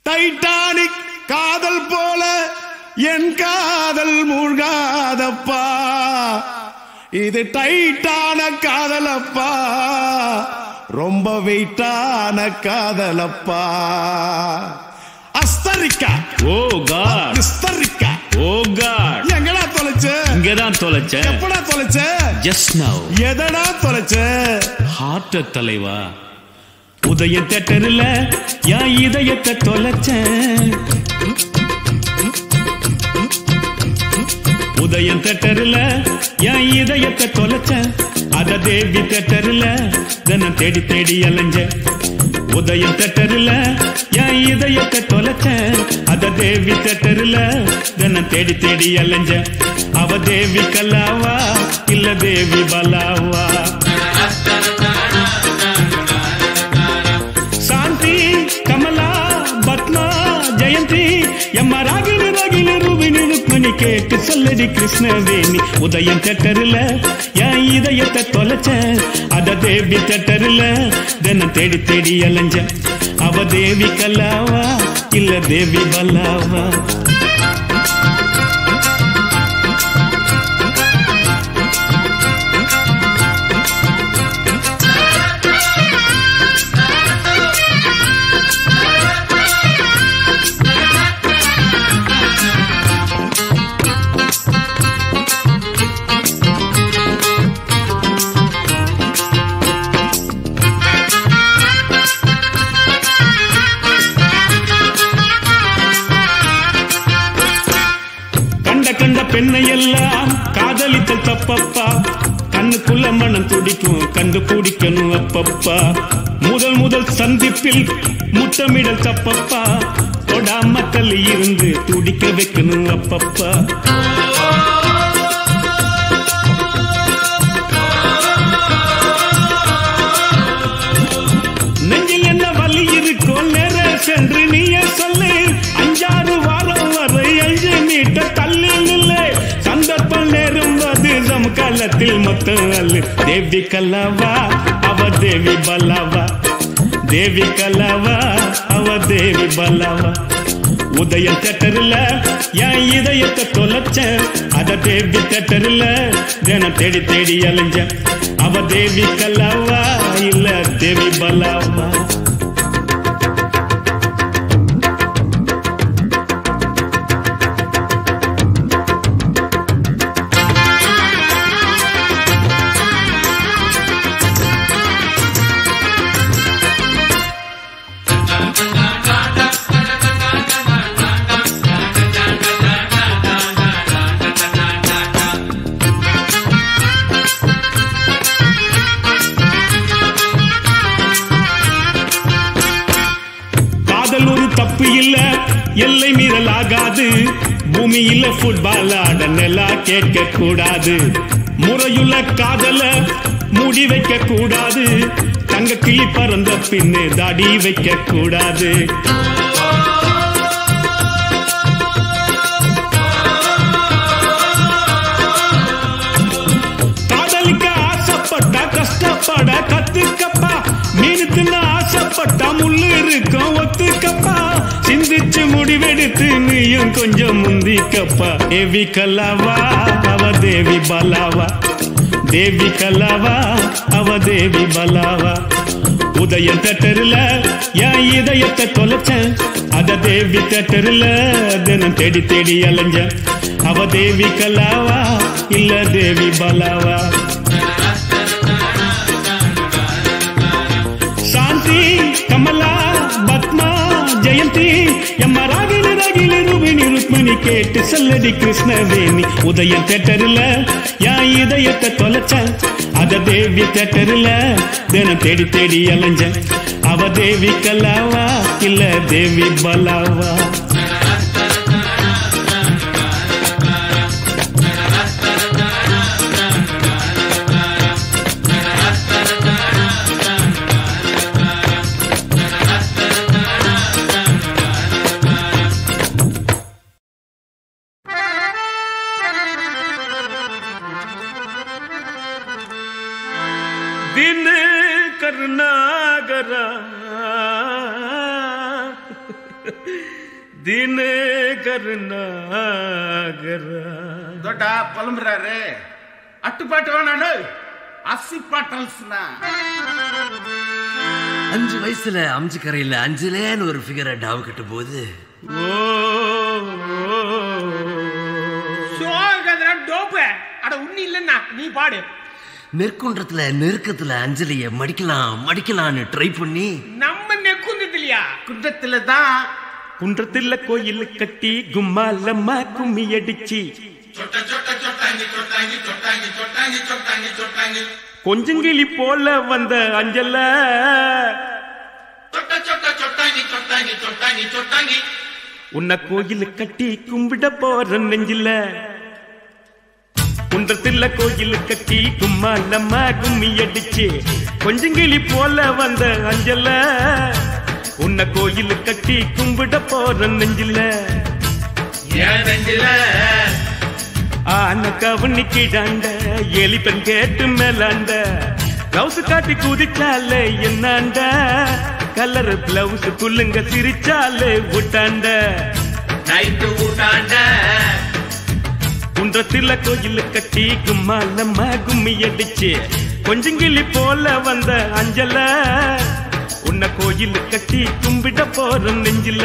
Titanic காதல் போல என் காதல் மூழ்காதப்பா இது டைட்டான காதலப்பா ரொம்ப வெயிட்டான காதலப்பா அஸ்தரிக்கா ஓ காட் விஸ்தரிக்கா ஓ காட் எங்கடா தொலைச்ச இங்கதான் தொலைச்சேன் எப்படா தொலைச்ச ஜஸ்ட் நவ் எதடா தொலைச்ச ஹார்ட் தலைவா உதய தேட்டர்ல என் இதயத்தை தொலைச்சேன் உதயம் தேட்டர்ல என் இதயத்தை தொலைச்சேன் அத தேவி தேட்டர்ல தினம் தேடி தேடி அலைஞ்சேன் உதயம் தேட்டர்ல என் இதயத்தை தொலைச்சேன் அத தேவி தேட்டர்ல தினம் தேடி தேடி அலைஞ்சேன் அவ தேவி கல்லாவா இல்ல தேவி பலாவா శాంతి కమలా పద్మ జయంతి ఎమ్మ రాగిని రాగిని రూபினி ருக்மணி கேட்டு சொல்லடி கிருஷ்ணவேணி உதயம் தட்டருல என் இதயத்தை தொலைச்ச அத தேவி தட்டருல தினம் தேடி தேடி அலைஞ்ச அவ தேவி கல்லாவா இல்ல தேவி பல்லாவா கண்ட கண்ட பெண்ணை எல்லாம் காதலித்தல் தப்பப்பா கண்ணுக்குள்ள மனம் துடிக்கும் கண்டு பிடிக்கணும் அப்பப்பா முதல் முதல் சந்திப்பில் முத்தமிடல் தப்பப்பா தொடாம தள்ளி இருந்து துடிக்க வைக்கணும் அப்பப்பா நெஞ்சில் என்ன வலி இருக்கோ நேர சென்று நீயே சொல்லு அஞ்சாறு வாரம் வரை அஞ்சு மீட்டர் தள்ளி நில்லு சந்தர்ப்பம் நேரும் போது சமகாலத்தில் மொத்தம் அல்லு தேவி கல்லாவா அவ தேவி பல்லாவா தேவி கல்லாவா அவ தேவி பல்லாவா உதயம் தேட்டர்ல என் இதயத்தை தொலைச்சேன் அத தேவி தேட்டர்ல தினம் தேடி தேடி அலைஞ்சேன் அவ தேவி கல்லாவா இல்ல தேவி பலாவா காதல் ஒரு தப்பு இல்ல எல்லை மீறல் ஆகாது பூமியில ஃபுட்பால் ஆட நெல்லா கேட்க கூடாது முறையுள்ள காதல மூடி வைக்க கூடாது தங்க கிளி பறந்த பின்னு தாடி வைக்க கூடாது காதலிக்க ஆசைப்பட்டா கஷ்டப்பட கத்துக்கப்பா மீன் தின்ன ஆசைப்பட்டா முள்ளு இருக்கும் ஒத்துக்கப்பா சிந்திச்சு முடிவெடுத்து நீயும் கொஞ்சம் முந்திக்கப்பா தேவி கல்லாவா அவ தேவி பலாவா தேவி கல்லாவா அவ தேவி பலாவா உதயம் தேட்டர்ல என் இதயத்தை தொலைச்சேன் அத தேவி தேட்டர்ல தினம் தேடி தேடி அலைஞ்சேன் அவ தேவி கல்லாவா இல்ல தேவி பலாவா శాంతి కమలా పద్మ జయంతి ఎమ్మ రాగిని రాగిని రుబిని ருக்மிணி கேட்டு சொல்லடி கிருஷ்ணவேணி உதயம் தேட்டர்ல என் இதயத்தை தொலைச்சேன் அத தேவி தேட்டர்ல தினம் தேடி தேடி அலைஞ்சேன் அவ தேவி கல்லாவா இல்ல தேவி பலாவா ದಿನ ಕರುಣಾಗರ தினகர் நாகரா தோட்டா புலம்புறாரு அட்டுப்பாட்டு வேணாடு அசி பாட்டல்ஸ்னா அஞ்சு வயசுல அம்ஜி கரையில அஞ்சுலேன்னு ஒரு ஃபிகரை டாவு கட்டும் போது ஓ சோகதுரா டோப்பு அட உண்ணி இல்லன்னா நீ பாடு நெற்குன்றத்துல நெருக்கத்துல அஞ்சலிய மடிக்கலாம் மடிக்கலாம்னு ட்ரை பண்ணி நம்ம நெக்குந்ததில்லையா குன்றத்துல தான் குன்றத்துல கோயில் கட்டி கும்மாலம்மா கும்மி அடிச்சு கொஞ்சங்கிளி போல வந்த அஞ்சல உன்னை கோயில் கட்டி கும்பிட போற நெஞ்சில குன்றத்துல கோயில் கட்டி கும்மாலம்மா கும்மி அடிச்சு கொஞ்சங்கிளி போல வந்த அஞ்சல உன்னை கோயில் கட்டி கும்பிட போற நெஞ்சில ஆன கவனிக்கிடாண்ட எலிப்பன் கேட்டு மேலாண்ட பிளவுஸ் காட்டி குதிச்சாலே என்னாண்ட கலர் பிளவுஸ் குள்ளுங்க சிரிச்சாலே விட்டாண்ட நைட்டு ஊட்டாண்ட குன்றத்துல கோயில் கட்டி கும்மாலம்மா கும்மி அடிச்சு கொஞ்சங்கிளி போல வந்த அஞ்சல உன்னை கோயில் கட்டி கும்பிட போற நெஞ்சில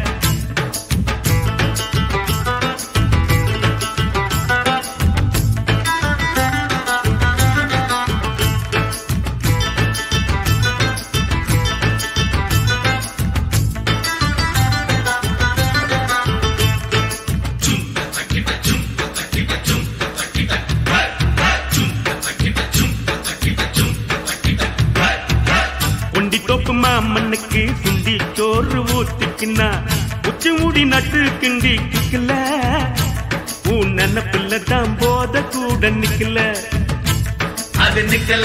ஒண்டி தோப்பு மாமண்ணுக்கு சுண்டி சோறு ஊத்திக்கினா உச்சி மூடி நட்டு கிண்டி கிக்கல உன் நினப்புல தான் போத கூட நிக்கல அது நிக்கல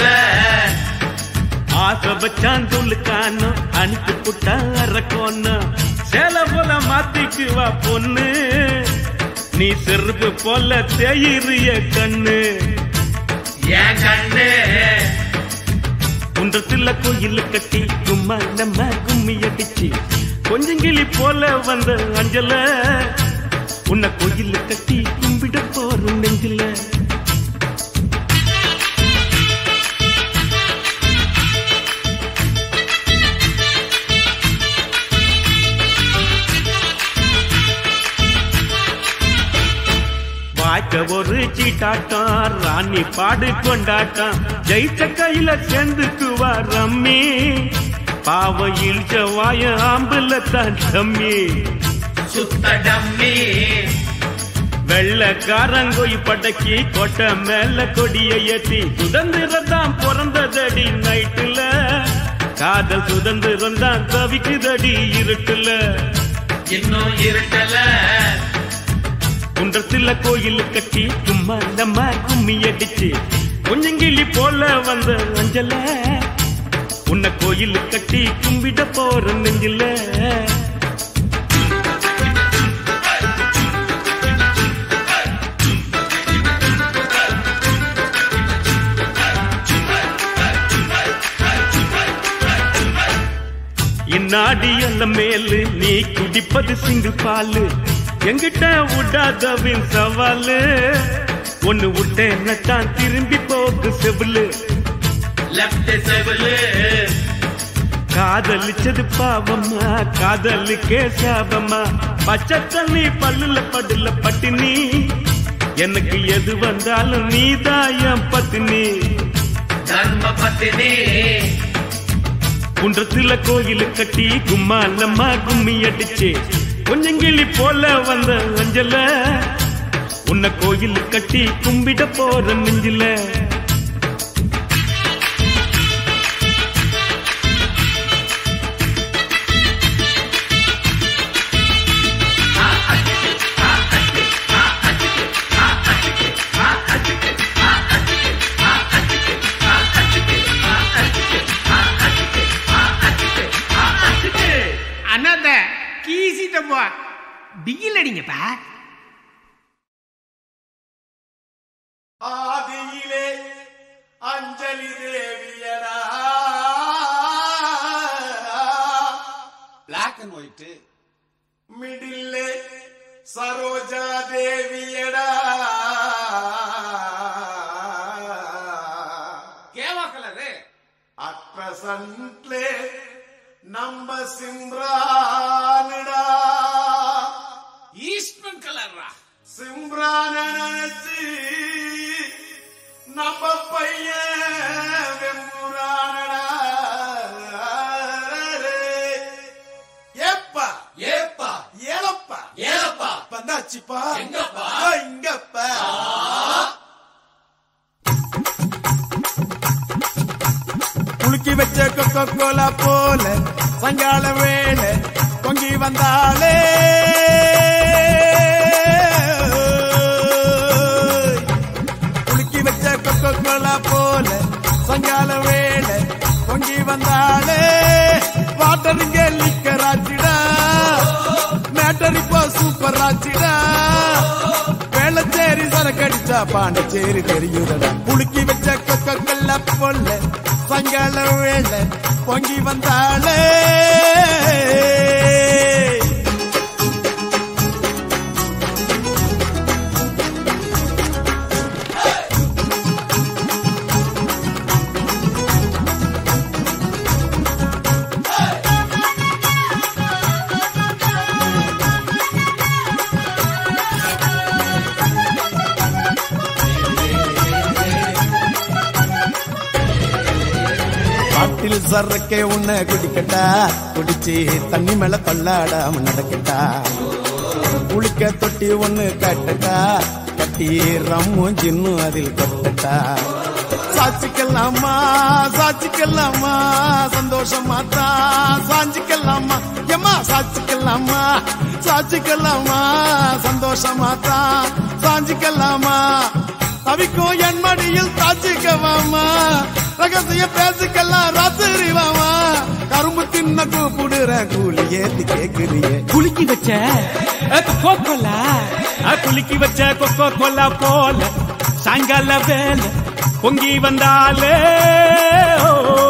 ஆசை வச்சான் சொல்லுக்கானோ அனுப்பி புட்டா அரக்கோன்னு சேல போல மாத்திக்குவா பொண்ணு நீ செருப்பு போல தேயிறிய கண்ணு என் கண்ணு குன்றத்துல கோயில் கட்டி கும்மா நம்ம கும்மி அடிச்சு கொஞ்சங்கிளி போல வந்த அஞ்சல உன்னை கோயில் கட்டி கும்பிட போறோம் நெஞ்சில வாய்க்க ஒரு சீட்டாட்டம் ராணி பாடு கொண்டாட்டம் ஜெயிச்ச கையில சேர்ந்துக்குவா ரம்மி பாவ இழிச்ச வாய ஆம்புல தான் தம்மி சுத்த டம்மி வெள்ளக்காரங்கோய் படக்கி கொட்டை மேல கொடிய ஏத்தி சுதந்திரம் தான் பிறந்ததடி நைட்டுல காதல் சுதந்திரம் தான் தவிக்குதடி இருட்டுல இன்னும் இருட்டல குன்றத்துல கோயில் கட்டி சும்மா நம்ம கும்மி அடிச்சு கொஞ்சங்கிளி போல வந்த அஞ்சல உன்னை கோயில் கட்டி கும்பிட போற நெஞ்சில இந்நாடி அந்த மேலு நீ குடிப்பது சிங்கிள் பாலு எங்கிட்ட விடாதவின் சவாலு ஒன்னு விட்டேன்னு தான் திரும்பி போக்கு செவிலு லெப்ட் செவலு காதலிச்சது பாவம்மா காதலுக்கே சாபம்மா பச்சை தண்ணி பல்லுல படுல பட்டினி எனக்கு எது வந்தாலும் நீதான் என் பத்தினி தர்ம பத்தினி குன்றத்துல கோயில் கட்டி கும்மாலம்மா கும்மி அடிச்சு கொஞ்சங்கிளி போல வந்த அஞ்சல உன்னை கோயில் கட்டி கும்பிட போற நெஞ்சில அண்ணாத்த கீசிட்டப்பா பிகில் அடிங்கப்பா ஆதியிலே அஞ்சலி தேவியடா பிளாக் அண்ட் ஒயிட் மிடில்லே சரோஜா தேவியடா கேவா கலரு அட்ரசன்ட்லே நம்ம சிம்ரானுடா ஈஸ்ட்மன் கலர்ரா சிம்ரான நினைச்சு நம்ம பையன் வெம்புரானடா ஏப்பா ஏப்பா ஏலப்பா ஏலப்பா வந்தாச்சுப்பா எங்கப்பா? ஆ, இங்கப்பா குலுக்கி வச்ச கொக்கோ கோலா போல சங்கால வேலை பொங்கி வந்தாலே குலுக்கி வச்ச கொக்கோ கோலா போல சங்கால வேலை பொங்கி வந்தாலே வாட்டருங்க லிக்கராச்சிடா மேட்டர் இப்போ சூப்பர் ஆச்சிடா வேளச்சேரி சரக்கடிச்சா பாண்டிச்சேரி தெரியுதடா குலுக்கி வச்ச கொக்கல்ல பொல்ல சங்கல வேலை பொங்கி வந்தாளே காட்டில் சரக்கே உன்னை குடிக்கட்டா குடிச்சு தண்ணி மேல தள்ளாடாம நடக்கட்டா குளிக்க தொட்டி ஒண்ணு கட்டட்டா கட்டி ரம்மும் ஜின்னும் அதில் கொட்டட்டா சாட்சிக்கலாமா சாட்சிக்கலாமா சந்தோஷமா தான் சாஞ்சிக்கலாமா எம்மா சாட்சிக்கலாமா சாட்சிக்கலாமா சந்தோஷமா தான் சாஞ்சிக்கலாமா தவிக்கும் என் மடியில் தாச்சிக்கவாமா ரகசிய பேசிக்கலாம் ராத்திரி வாமா கரும்பு தின்ன கூப்பிடுற கூலி ஏத்தி கேக்குறியே குலுக்கி வச்ச கொக்கோ கோலா குலுக்கி வச்ச கொக்கோ கோலா போல சாயங்கால வேலை பொங்கி வந்தாலே ஓ.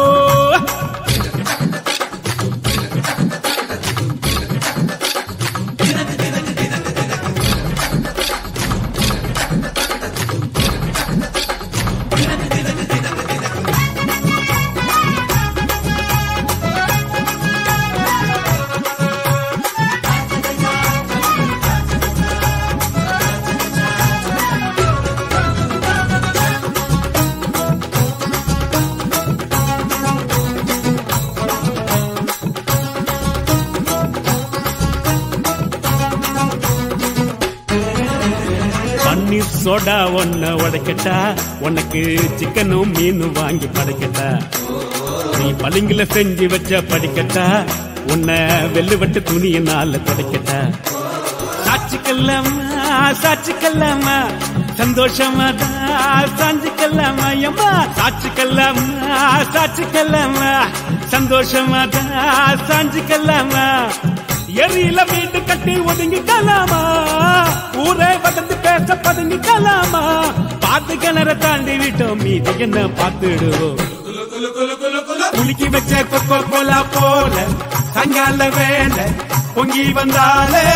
பன்னீர் சோடா ஒன்ன உடைக்கட்டா உனக்கு சிக்கனும் மீனும் வாங்கி படைக்கட்டா நீ பளிங்குல செஞ்சு வச்ச படிக்கட்டா உன்னை வெள்ளுவட்டு துணியினால துடைக்கட்டா சாட்சிக்கல்லாமா சாட்சிக்கல்லாமா சந்தோஷமா தான் சாஞ்சிக்கல்லாமா எம்மா சாட்சிக்கல்லாமா சாட்சிக்கல்லாமா சந்தோஷமா தான் சாஞ்சிக்கல்லாமா எரியில வீட்டு கட்டி ஒதுங்கிக்கலாமா ஊரே வதந்து பேச பதுங்கிக்கலாமா பார்த்து கிணற தாண்டி விட்டோம் மீது என்ன பார்த்துடுவோம் குலுக்கி வச்ச கொக்கோ கோலா போல சங்கால வேலை பொங்கி வந்தாலே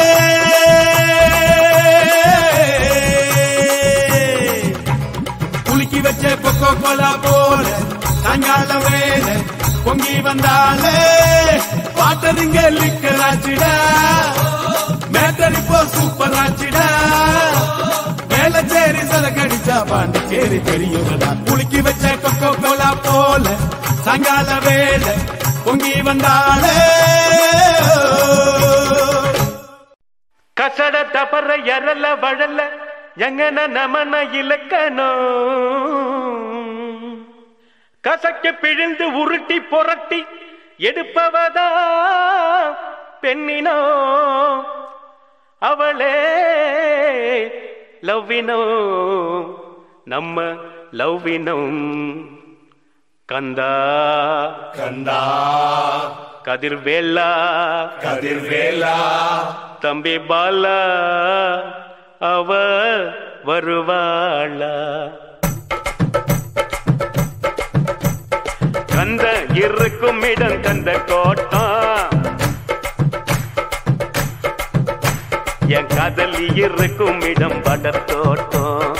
குலுக்கி வச்ச கொக்கோ கோலா போல சங்கால வேலை பொங்கி வந்தாலே வாட்டருங்க லிக்கராச்சிடா மேட்டர் இப்போ சூப்பர் ஆச்சிடா வேளச்சேரி சரக்கடிச்சா பாண்டிச்சேரி தெரியுதடா குலுக்கி வச்ச கொக்கோ கோலா போல சங்கால வேலை பொங்கி வந்தாலே ಕಸಡ ತಪರ ಎರಲ ಬಡಲ ಎಂಗನ ನಮನ ಇಲಕ್ಕನೋ கசக்கு பிழிந்து உருட்டி புரட்டி எடுப்பவதா பெண்ணினோ அவளே லவ்வினோ நம்ம லவ்வினம் கந்தா கந்தா கதிர்வேலா கதிர்வேலா தம்பி பாலா அவ வருவாளா கந்த இருக்கும் இடம் கந்த கோட்டம் என் காதலி இருக்கும் இடம் படத்தோட்டம்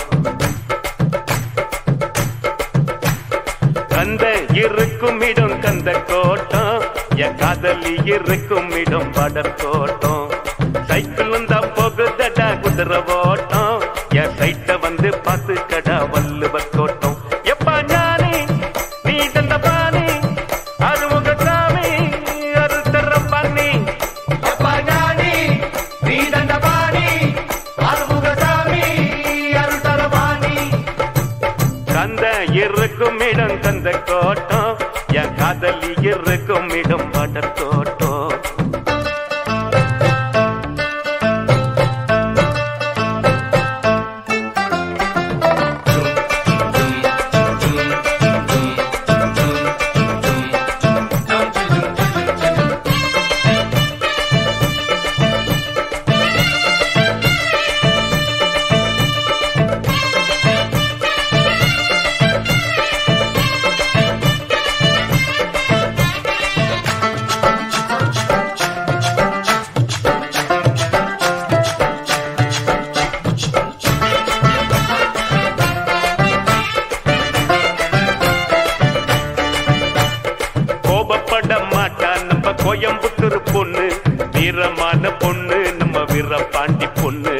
கந்த இருக்கும் இடம் கந்த கோட்டம் என் காதலி இருக்கும் இடம் படத்தோட்டம் சைக்கிள் வந்தா போகுதடா குதிரை ஓட்டம் என் சைட்ட வந்து பார்த்து கடா வள்ளுவர் கோட்டம் எப்பா ஞானி நீ தந்த பாணி அருமுக சாமி அருத்தர பண்ணி எப்பா ஞானி நீ தந்த பாணி அருமுக சாமி அருத்தர பாணி கந்த இருக்கும் இடம் கந்த கோட்டம் என் காதலி இருக்கும் இடம் படத்தோட்டம் கோபப்பட மாட்டா நம்ம கோயம்புத்தூர் பொண்ணு வீரமான பொண்ணு நம்ம வீரபாண்டி பொண்ணு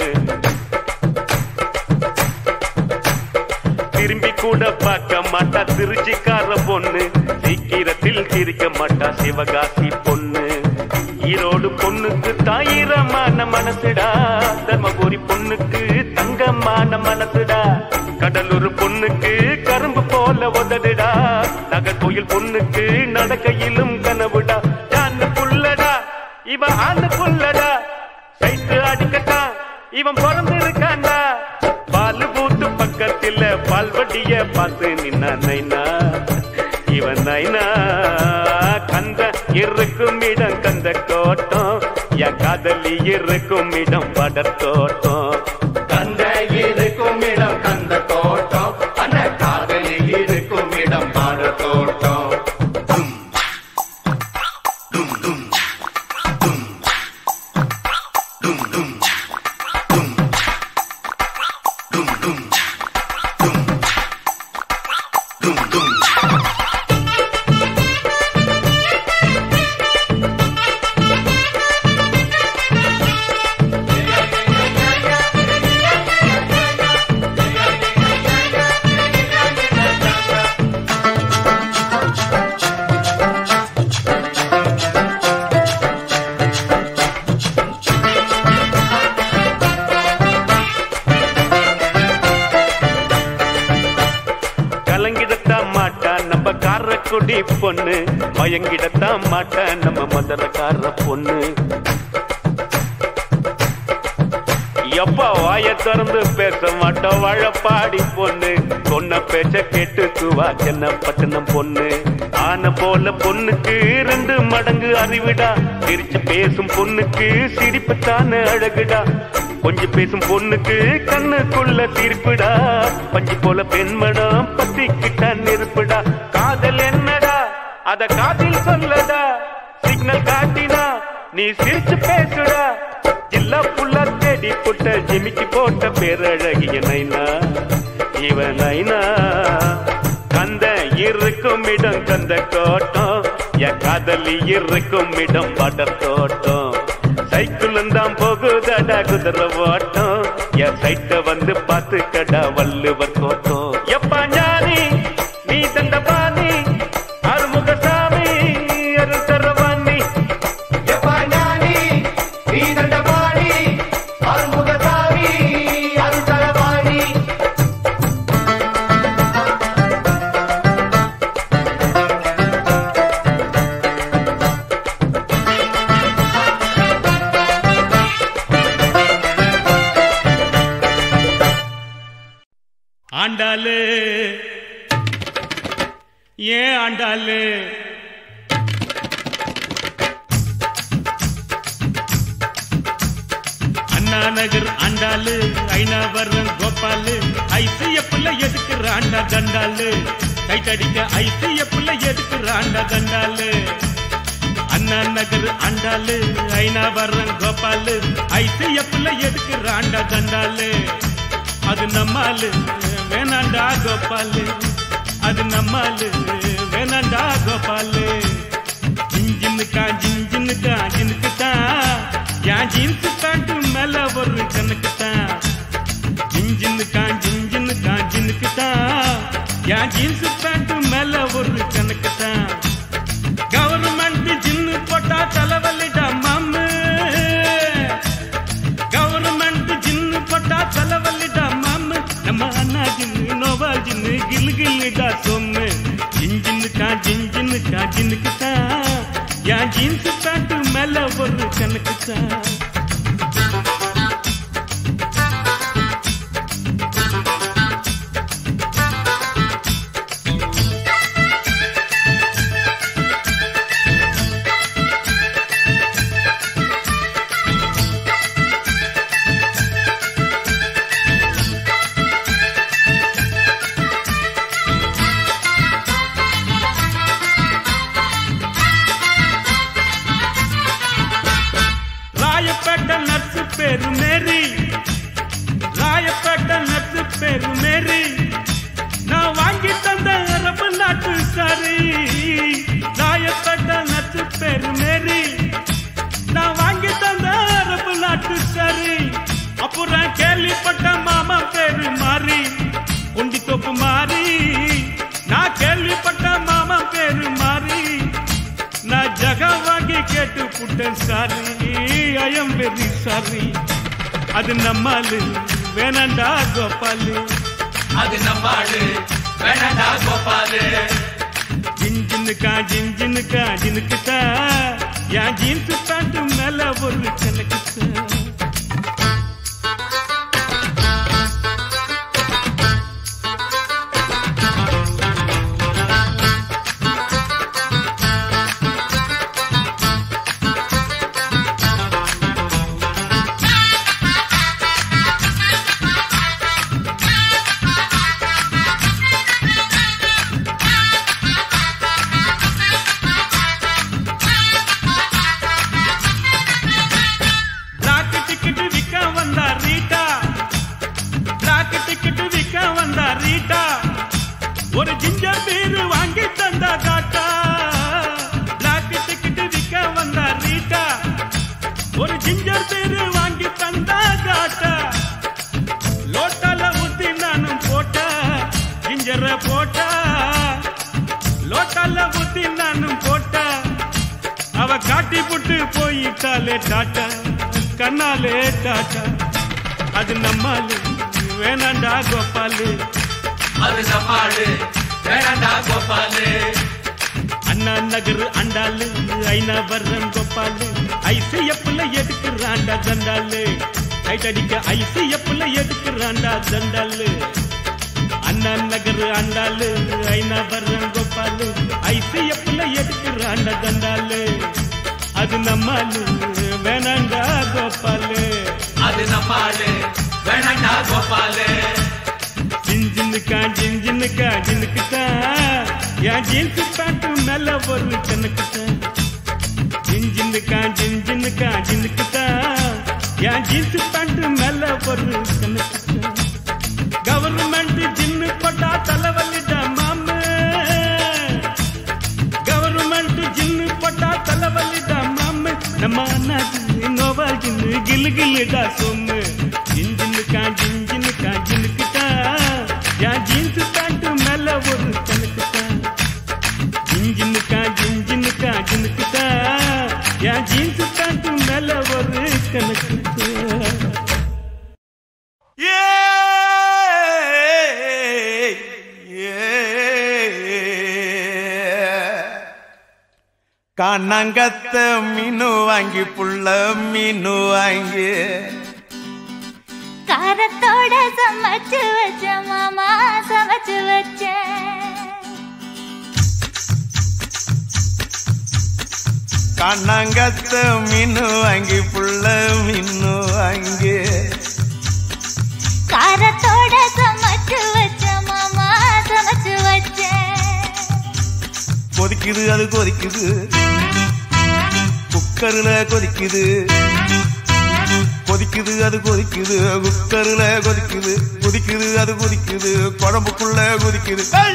திரும்பி கூட பார்க்க மாட்டா திருச்சிக்கார பொண்ணு சீக்கிரத்தில் சிரிக்க மாட்டா சிவகாசி பொண்ணு ஈரோடு பொண்ணுக்கு தாயிரமான மனசுடா தர்மபுரி பொண்ணுக்கு தங்கமான மனசுடா கடலூர் பொண்ணுக்கு கரும்பு போல உதடுடா நகர்கோயில் பொண்ணுக்கு நடக்கையிலும் கனவுடா யான்னு புள்ளடா இவன் ஆண்டு புள்ளடா சைத்து அடிக்கட்டான் இவன் பிறந்து இருக்காண்டா பால் பூத்து பக்கத்துல பால்வட்டிய பார்த்து நின்னா நைனா இவன் நைனா கந்த இருக்கும் இடம் கந்த கோட்டம் என் காதலி இருக்கும் இடம் படத்தோட்டம் கந்த இருக்கும் இடம் கந்த கோட்டம் அந்த காதலி இருக்கும் இடம் பாட தோட்டம் கலங்கிடத்தான் மாட்டா நம்ம காரக்குடி பொண்ணு மயங்கிடத்தான் மாட்டா நம்ம மதுரக்கார பொண்ணு எப்பா வாய திறந்து பேச மாட்டோம் வாழப்பாடி பொண்ணு சொன்ன பேச்ச கேட்டு துவா சென்ன பட்டணம் பொண்ணு ஆன போல பொண்ணுக்கு ரெண்டு மடங்கு அறிவிடா சிரிச்சு பேசும் பொண்ணுக்கு சிரிப்பு தானே அழகுடா கொஞ்சம் பேசும் பொண்ணுக்கு கண்ணுக்குள்ள தீர்ப்புடா பஞ்சு போல பெண்மடம் பத்திக்கிட்ட நெருப்புடா காதல் என்னடா அத காதில் சொல்லடா சிக்னல் காட்டினா நீ சிரிச்சு பேசுடா எல்லா புள்ள தேடி புட்ட ஜிமிக்கி போட்ட பேரழகிய நைனா இவன் நைனா கந்த இருக்கும் இடம் கந்த கோட்டம் என் காதலி இருக்கும் இடம் படத்தோட்டம் சைக்கிள் தான் போகுதடா குதிரை ஓட்டம் என் சைட்ட வந்து பார்த்து கடா வள்ளுவர் கோட்டம் எப்பா ஞானி நீ தந்த பாணி அருமுக சாமி அருள் தரவாணி எப்பா ஞானி நீ தண்ட பாணி அருமுகசாமி அருள்தரவாணி ஆண்டாளு ஏன் ஆண்டாளு அண்ணா நகர் ஆண்டாளு ஐநாவரம் கோபாலு ஐசிய புள்ள எதுக்கு ராண்டா தண்டாளு கைத்தடிக்க ஐசிய புள்ள எதுக்கு ராண்டா தண்டாளு அண்ணா நகர் ஆண்டாளு ஐநாவரம் கோபாலு ஐசிஎஃப்ல எடுக்கிறாண்டா தண்டாலு அது நம்மாலு வேணாண்டா கோபாலு அது நம்மாலு வேணாண்டா கோபாலு ஜிஞ்சின்னுக்கா ஜிஞ்சின்னுக்கா ஜினுக்கு தான் என் ஜீன்ஸ் பேண்ட் மேல ஒரு கணக்கு தான் ஜிஞ்சின்னுக்கா ஜிஞ்சின்னுக்கா ஜினுக்கு தான் என் ஜீன்ஸ் பேண்ட் மேல ஒரு கணக்கு தான் கவர்மெண்ட் ஜின்னு போட்டா தலைவலிடா மாமு கவர்மெண்ட் ஜின்னு போட்டா தலைவலிடா மாமு நம்ம அண்ணா ஜின்னு நோவா ஜின்னு கில்லு கில்லுடா சொம்மு ஜிஞ்சின்னுக்கா ஜிஞ்சின்னுக்கா ஜினுக்கு தான் என் ஜீன்ஸ் பேண்ட் மேல ஒரு கணக்கு தான் ராயப்பேட்டை நர்ஸு பேரு மேரி ராயப்பேட்டை நர்ஸு பேரு மேரி நான் வாங்கி தந்த அரபு நாட்டு சாரி ராயப்பேட்டை நர்ஸு பேரு மேரி நான் வாங்கி தந்த அரபு நாட்டு சாரி அப்புறம் கேள்விப்பட்ட மாமா பேரு மாறி உண்டி தொப்பு மாறி நான் கேள்விப்பட்ட மாமா பேரு மாறி நான் ஜக வாங்கி கேட்டு புட்டேன் சாரி ஐயம் வெரி சாரி அது நம்மாலு வேணாண்டா கோபாலு அது நம்மாடு வேணடா கோபாலு ஜின்ஜின்னுக்கா ஜின்ஜின்னுக்கா ஜினுக்குத்தா என் ஜீன்ஸ் பேண்ட் மேல ஒரு கணக்குத்தா பிளாக் டிக்கெட் விற்க வந்தா ரீட்டா பிளாக் டிக்கெட் விற்க வந்தா ரீட்டா ஒரு ஜிஞ்சர் பீர் வாங்கி தந்தா காட்டா பிளாக் டிக்கெட் விற்க வந்தா ரீட்டா ஒரு ஜிஞ்சர் பீர் வாங்கி தந்தா காட்டா லோட்டால ஊத்தி நானும் போட்டா ஜிஞ்சர போட்டா லோட்டால ஊத்தி நானும் போட்டா அவ காட்டி புட்டு போயிட்டாலே டாட்டா கண்ணாலே டாட்டா அது நம்மாலு வேணாண்டா கோபாலு அது நம்மாடு வேணடா கோபாலு அண்ணா நகர் அண்டாலு ஐநா வர்றன் கோபாலு ஐசிஎஃப்ல எடுக்கிறாண்டா தண்டாலு டைட் அடிக்க ஐசிஎஃப்ல எடுக்கிறாண்டா தண்டாலு அண்ணா நகர் அண்டாலு ஐநா வர்றன் கோபாலு ஐசிஎஃப்ல எடுக்கிறாண்டா தண்டாலு அது நம்மாலு வேணாண்டா கோபாலு அது நம்மாடு வேணடா கோபாலு ஜின்ஜின்னுக்கா ஜின்ஜின்னுக்கா ஜினுக்குத்தா என் ஜீன்ஸ் பேண்ட் மேல ஒரு கணக்குத்தா ஜின்ஜின்னுக்கா ஜின்ஜின்னுக்கா ஜினுக்குத்தா என் ஜீன்ஸ் பேண்ட் மேல ஒரு கணக்குத்தா கவர்மெண்ட் ஜின்னு போட்டா தலைவலிடா மாமு கவர்மெண்ட் ஜின்னு போட்டா தலைவலிடா மாமு நம்ம அண்ணா ஜின்னு நோவா ஜின்னு கிலு கிலுடா சொம்மு ஜின்ஜின்னுக்கா ஜின்ஜின்னுக்கா ஜினுக்குத்தா என் ஜீன்ஸ் பேண்ட் மேல ஒரு கணக்குத்தா ஜின்ஜின்னுக்கா ஜின்ஜின்னுக்கா ஜினுக்குத்தா என் ஜீன்ஸ் பேண்ட் மேல ஒரு கணக்குத்தா கண்ணங்கத்த மீனு வாங்கி புள்ள மீனு வாங்கி காரத்தோட சமைச்சு வச்ச மாமா சமைச்சு வச்ச கண்ணங்கத்த மீனு வாங்கி புள்ள மீனு வாங்கி காரத்தோட சமைச்சு வச்ச மாமா சமைச்சு வச்ச கொதிக்குது அது கொதிக்குது குக்கர்ல கொதிக்குது கொதிக்குது அது கொதிக்குது குக்கருல கொதிக்குது கொதிக்குது அது கொதிக்குது குழம்புக்குள்ள கொதிக்குது ஏய்!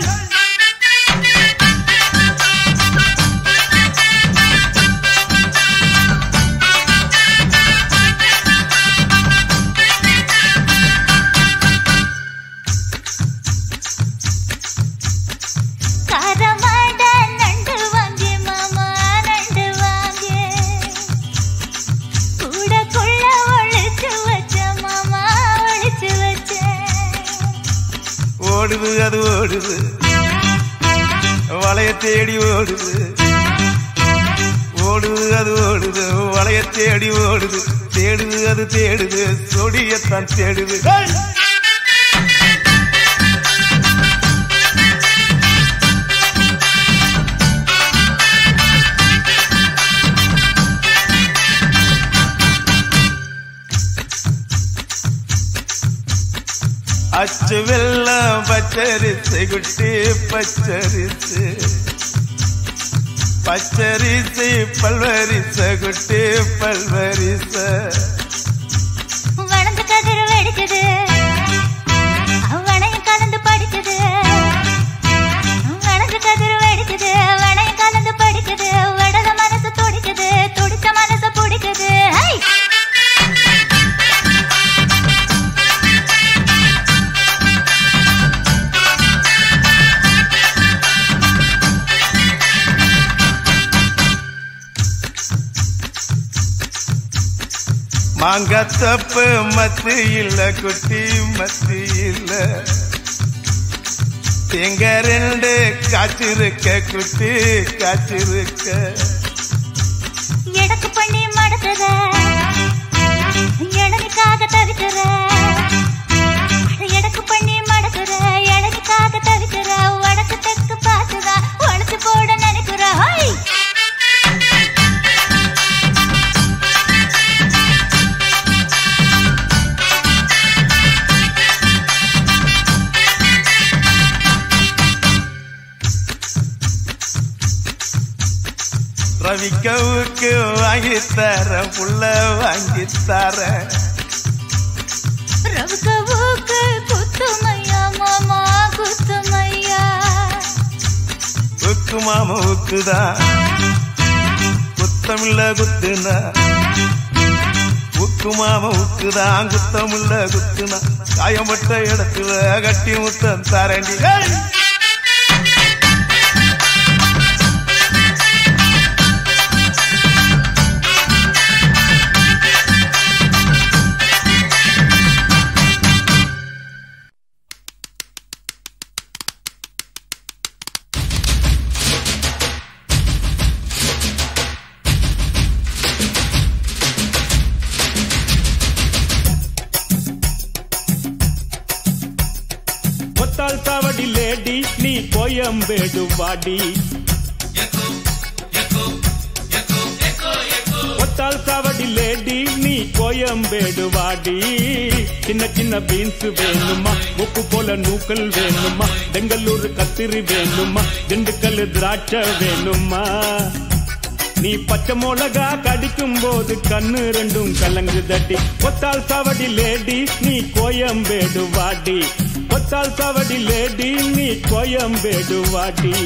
காரமாட நண்டு வாங்கி மாமா நண்டு வாங்கி கூடக்குள்ள ஒளிச்சு வச்ச மாமா ஒளிச்சு வச்ச ஓடுது அது ஓடுது வளைய தேடி ஓடுது ஓடுது அது ஓடுது வளைய தேடி ஓடுது தேடுது அது தேடுது சொடியத்தான் தேடுது ஏய்! அச்சு வெள்ளம் பச்சரிசு குட்டி பச்சரிசு பச்சரிசு பல்வரிச குட்டி பல்வரிச வளர்ந்து கதிர் வெடிக்குது வளையம் கலந்து படிக்குது வளர்ந்து கதிர் வெடிக்குது வளையம் கலந்து படிக்குது வடத மனசு துடிக்குது துடிச்ச மனசு பிடிக்குது ஹை! மாங்கத்தப்பு மத்து இல்ல குட்டி மத்து இல்ல எங்க ரெண்டு காய்ச்சிருக்க குட்டி காய்ச்சிருக்க எடக்கு பண்ணி மடக்குற இளநிக்காக தவிக்கிற எடக்கு பண்ணி மடக்குற இளநிக்காக தவிக்கிற வடக்கு தெற்கு பார்த்துதா உழைச்சு போட நினைக்கிற ஹை! ரவிக்கவுக்கு வாங்கி தர புள்ள வாங்கி தர ரவுக்கவுக்கு குத்துமையா மாமா குத்துமையா உக்கு மாம உக்குதான் குத்தமில்ல குத்துனா உக்கு மாம உக்குதான் குத்தமில்ல குத்துனா காயப்பட்ட இடத்துல கட்டி முத்தம் தரண்டி ஏய்! ஒத்தாள் சாவடி லேடி நீ கோயம்பேடு வாடி ஒத்தாள் சாவடி லேடி நீ கோயம்பேடு வாடி சின்ன சின்ன பீன்ஸ் வேணுமா உப்பு போல நூக்கல் வேணுமா பெங்களூர் கத்திரி வேணுமா திண்டுக்கல் திராட்சை வேணுமா நீ பச்சை மிளகா கடிக்கும் போது கண்ணு ரெண்டும் கலங்கு தட்டி கொத்தால் சாவடி லேடி நீ கோயம்பேடு வாடி கொத்தால் சாவடி லேடி நீ கோயம்பேடு வாடி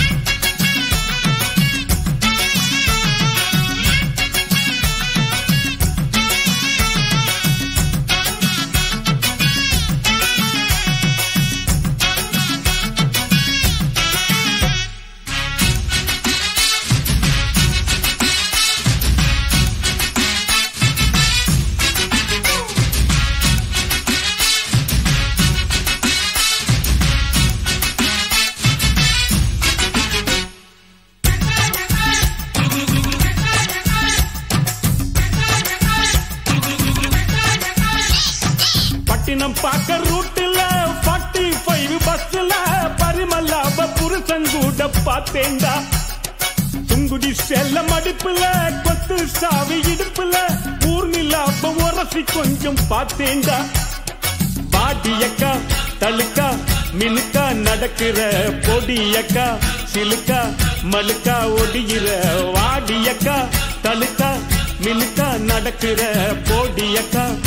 பட்டினம் பார்க்க ரூட்டுல ஃபார்ட்டி ஃபைவ் பஸ்ல பரிமல்லாப புருஷன் கூட பார்த்தேன்டா துங்குடி செல்ல மடிப்புல கொத்து சாவி இடுப்புல ஊர்நிலாப்ப உரசி கொஞ்சம் பார்த்தேன்டா பாட்டியக்கா தழுக்கா மினுக்கா நடக்கிற பொடியக்கா சிலுக்கா மழுக்கா ஒடிகிற வாடியக்கா தழுக்கா மினுக்கா நடக்கிற பொடியக்கா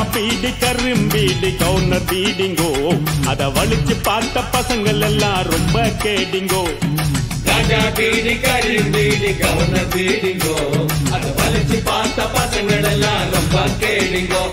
பீடி கரும்பீடி கவுனர் பீடிங்கோ அத வலிச்சு பார்த்த பசங்கள் எல்லாம் ரொம்ப கேடிங்கோ ராஜா பீடி கரும்பீடி கவர்ன பீடிங்கோ அத வலிச்சு பார்த்த பசங்கள் எல்லாம் ரொம்ப கேடிங்கோ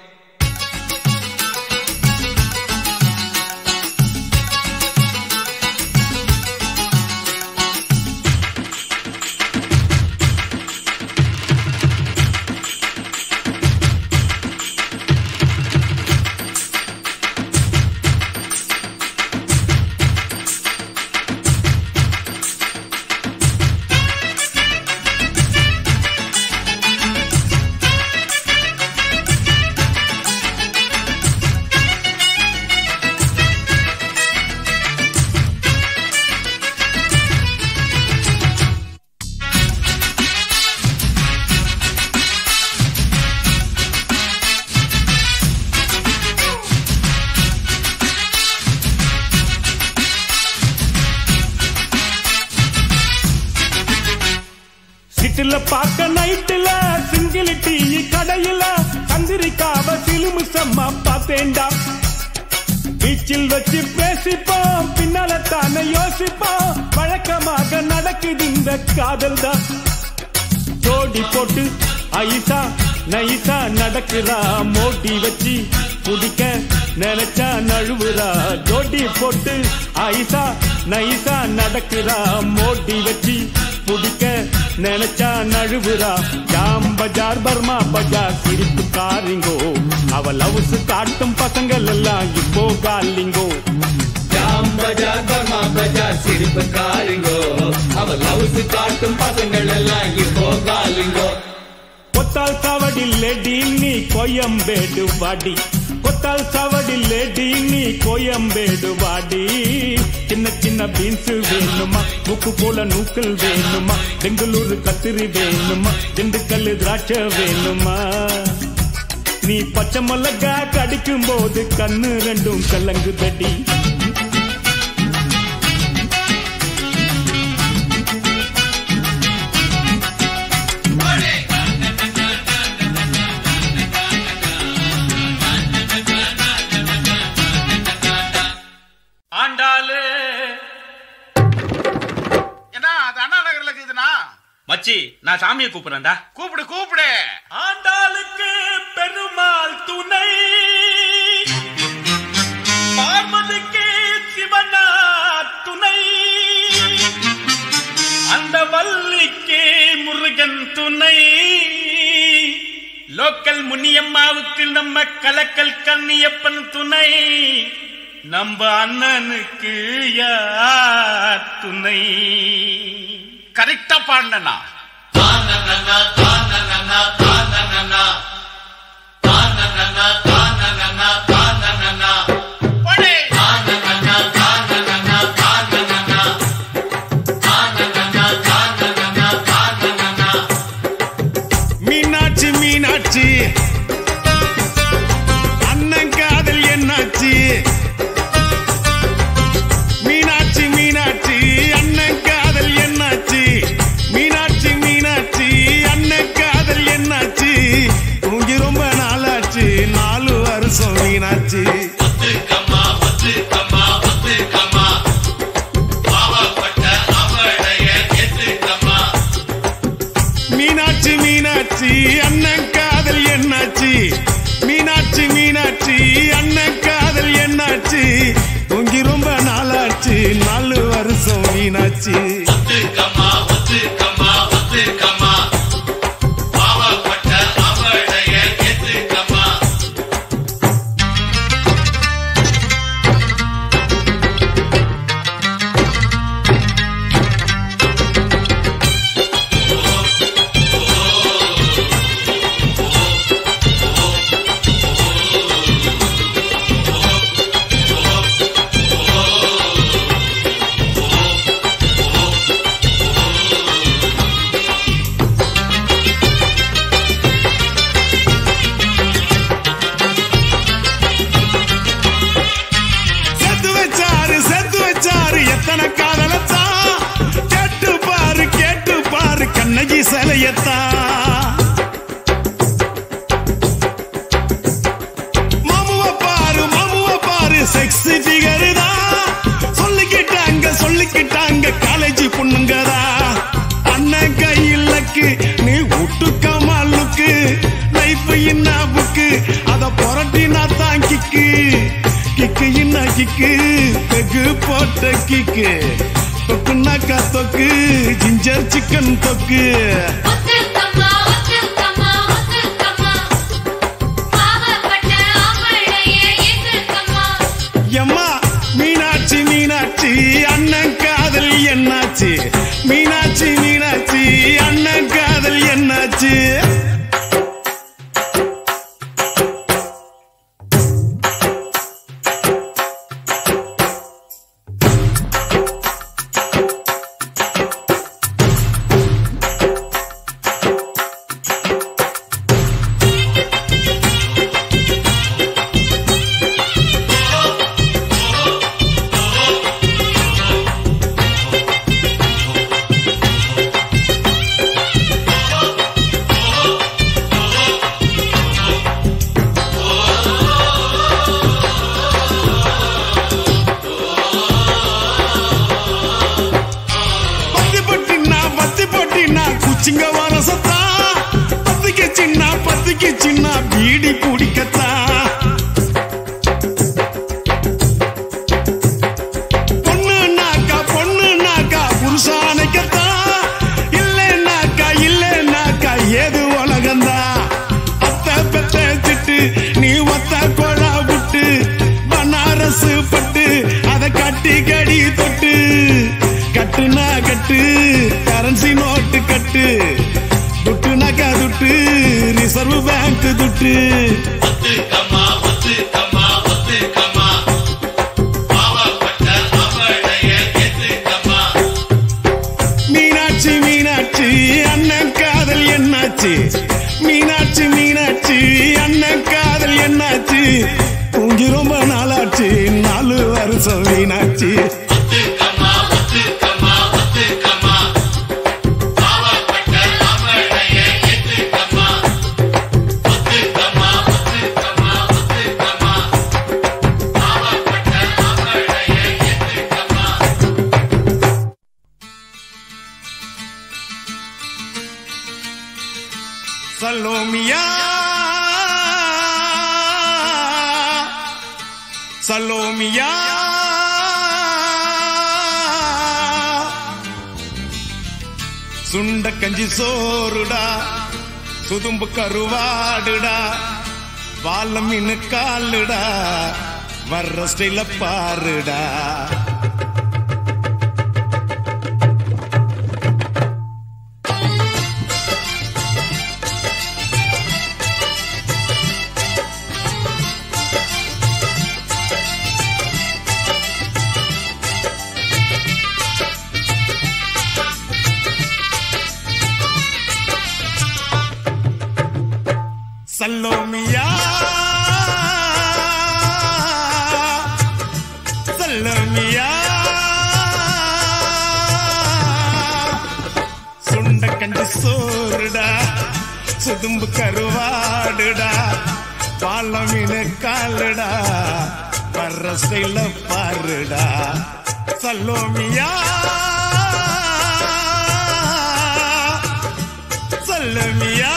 சிட்டில பார்க்க நைட்டுல சிங்கிள் டீ கடையில கந்திரிக்காவ சிலுமு செம்ம பார்த்தேன்டா பீச்சில் வச்சு பேசிப்போம் பின்னால தானே யோசிப்போம் வழக்கமாக நடக்குது இந்த காதல் தான் ஜோடி போட்டு ஐசா நைசா நடக்குறா மோடி வச்சு குடிக்க நினைச்சா நழுவுறா ஜோடி போட்டு ஐசா நைசா நடக்குறா மோடி வச்சு குடிக்க நினைச்சா நழுவுறா ஜாம் பஜார் பர்மா பஜார் சிரிப்பு காரிங்கோ அவ லவ்ஸ் காட்டும் பசங்கள் எல்லாம் இப்போ காலிங்கோ ஜாம் பஜார் பர்மா பஜார் சிரிப்பு காரிங்கோ அவ லவ்ஸ் காட்டும் பசங்கள் எல்லாம் இப்போ காலிங்கோ கொத்தால் சாவடி லேடி நீ கோயம்பேடு வாடி கொத்தால் சாவடி லேடி நீ கோயம்பேடு வாடி சின்ன சின்ன பீன்ஸ் வேணுமா உப்பு போல நூக்கல் வேணுமா பெங்களூரு கத்திரி வேணுமா திண்டுக்கல் திராட்சை வேணுமா நீ பச்சை மிளகா கடிக்கும் போது கண்ணு ரெண்டும் கலங்குதடி ஆண்டாளு என்ன அது அண்ணா நகர்ல இருக்குதுண்ணா மச்சி நான் சாமியை கூப்பிடுறேன்டா கூப்பிடு கூப்பிடு ஆண்டாளுக்கு பெருமாள் துணை பார்வதிக்கு சிவனா துணை அந்த வள்ளிக்கு முருகன் துணை லோக்கல் முனியம்மாவுக்கு நம்ம கலக்கல் கண்ணியப்பன் துணை நம்ம அண்ணனுக்கு யார் துணை கரெக்டா பாடினா மீனாட்சி மீனாட்சி அண்ணன் காதல் என்னாச்சு மீனாட்சி மீனாட்சி அண்ணன் காதல் என்னாச்சு மீனாட்சி மீனாட்சி அண்ணன் காதல் என்னாச்சு தூங்கி ரொம்ப நாளாச்சு நாலு வருஷம் மீனாட்சி மீனாட்சி மீனாட்சி அண்ணன் காதல் என்னாச்சு மீனாட்சி மீனாட்சி அண்ணன் காதல் என்னாச்சு தூங்கி ரொம்ப நாளாச்சு நாலு வருஷம் மீனாட்சி புட்டு கமாலுக்கு நைப்பு என்ன புக்கு அத புரட்டினா தான் கிக்கு கிக்கு என்ன கிக்கு பெகு போட்ட கிக்கு தொக்குனாக்கா தொக்கு ஜிஞ்சர் சிக்கன் தொக்கு ஒத்துக்கம்மா ஒத்துக்கம்மா ஒத்துக்கம்மா பாவப்பட்ட ஆம்பளைய ஏத்துக்கம்மா எம்மா மீனாட்சி மீனாட்சி அண்ணன் காதல் என்னாச்சு மீனாட்சி மீனாட்சி அண்ணன் காதல் என்னாச்சு பத்தி பட்டினா பத்தி பட்டினா குச்சிங்க வர சத்தா பத்திக்கு சின்ன பத்திக்கு சின்ன பீடி குடிக்கத்தா பொண்ணு நாக்கா பொண்ணு நாக்கா புருஷானைக்கத்தா இல்லைன்னாக்கா இல்லைன்னாக்கா ஏது உலகந்தா அத்த பெத்த திட்டு நீ ஒத்த கொழா விட்டு பனாரசு பட்டு அத கட்டி கடி தொட்டு கட்டுனா கட்டு கரன்சி நோட்டு கட்டு துட்டுனாக்கா துட்டு ரிசர்வ் பேங்க் துட்டு மீனாட்சி மீனாட்சி அண்ணன் காதல் என்னாச்சு மீனாட்சி மீனாட்சி அண்ணன் காதல் என்னாச்சு தூங்கி ரொம்ப நாளாச்சு நாலு வருஷம் மீனாட்சி சலோமியா சலோமியா சுண்ட கஞ்சி சோறுடா சுதும்பு கருவாடுடா வாழ மீன் காலுடா வர்ற ஸ்டைல பாருடா சல்லோமியா சல்லோமியா சுண்ட கஞ்சி சோறுடா சுதும்பு கருவாடுடா பால மீன் காலுடா வர்ற ஸ்டைல பாருடா சல்லோமியா சல்லோமியா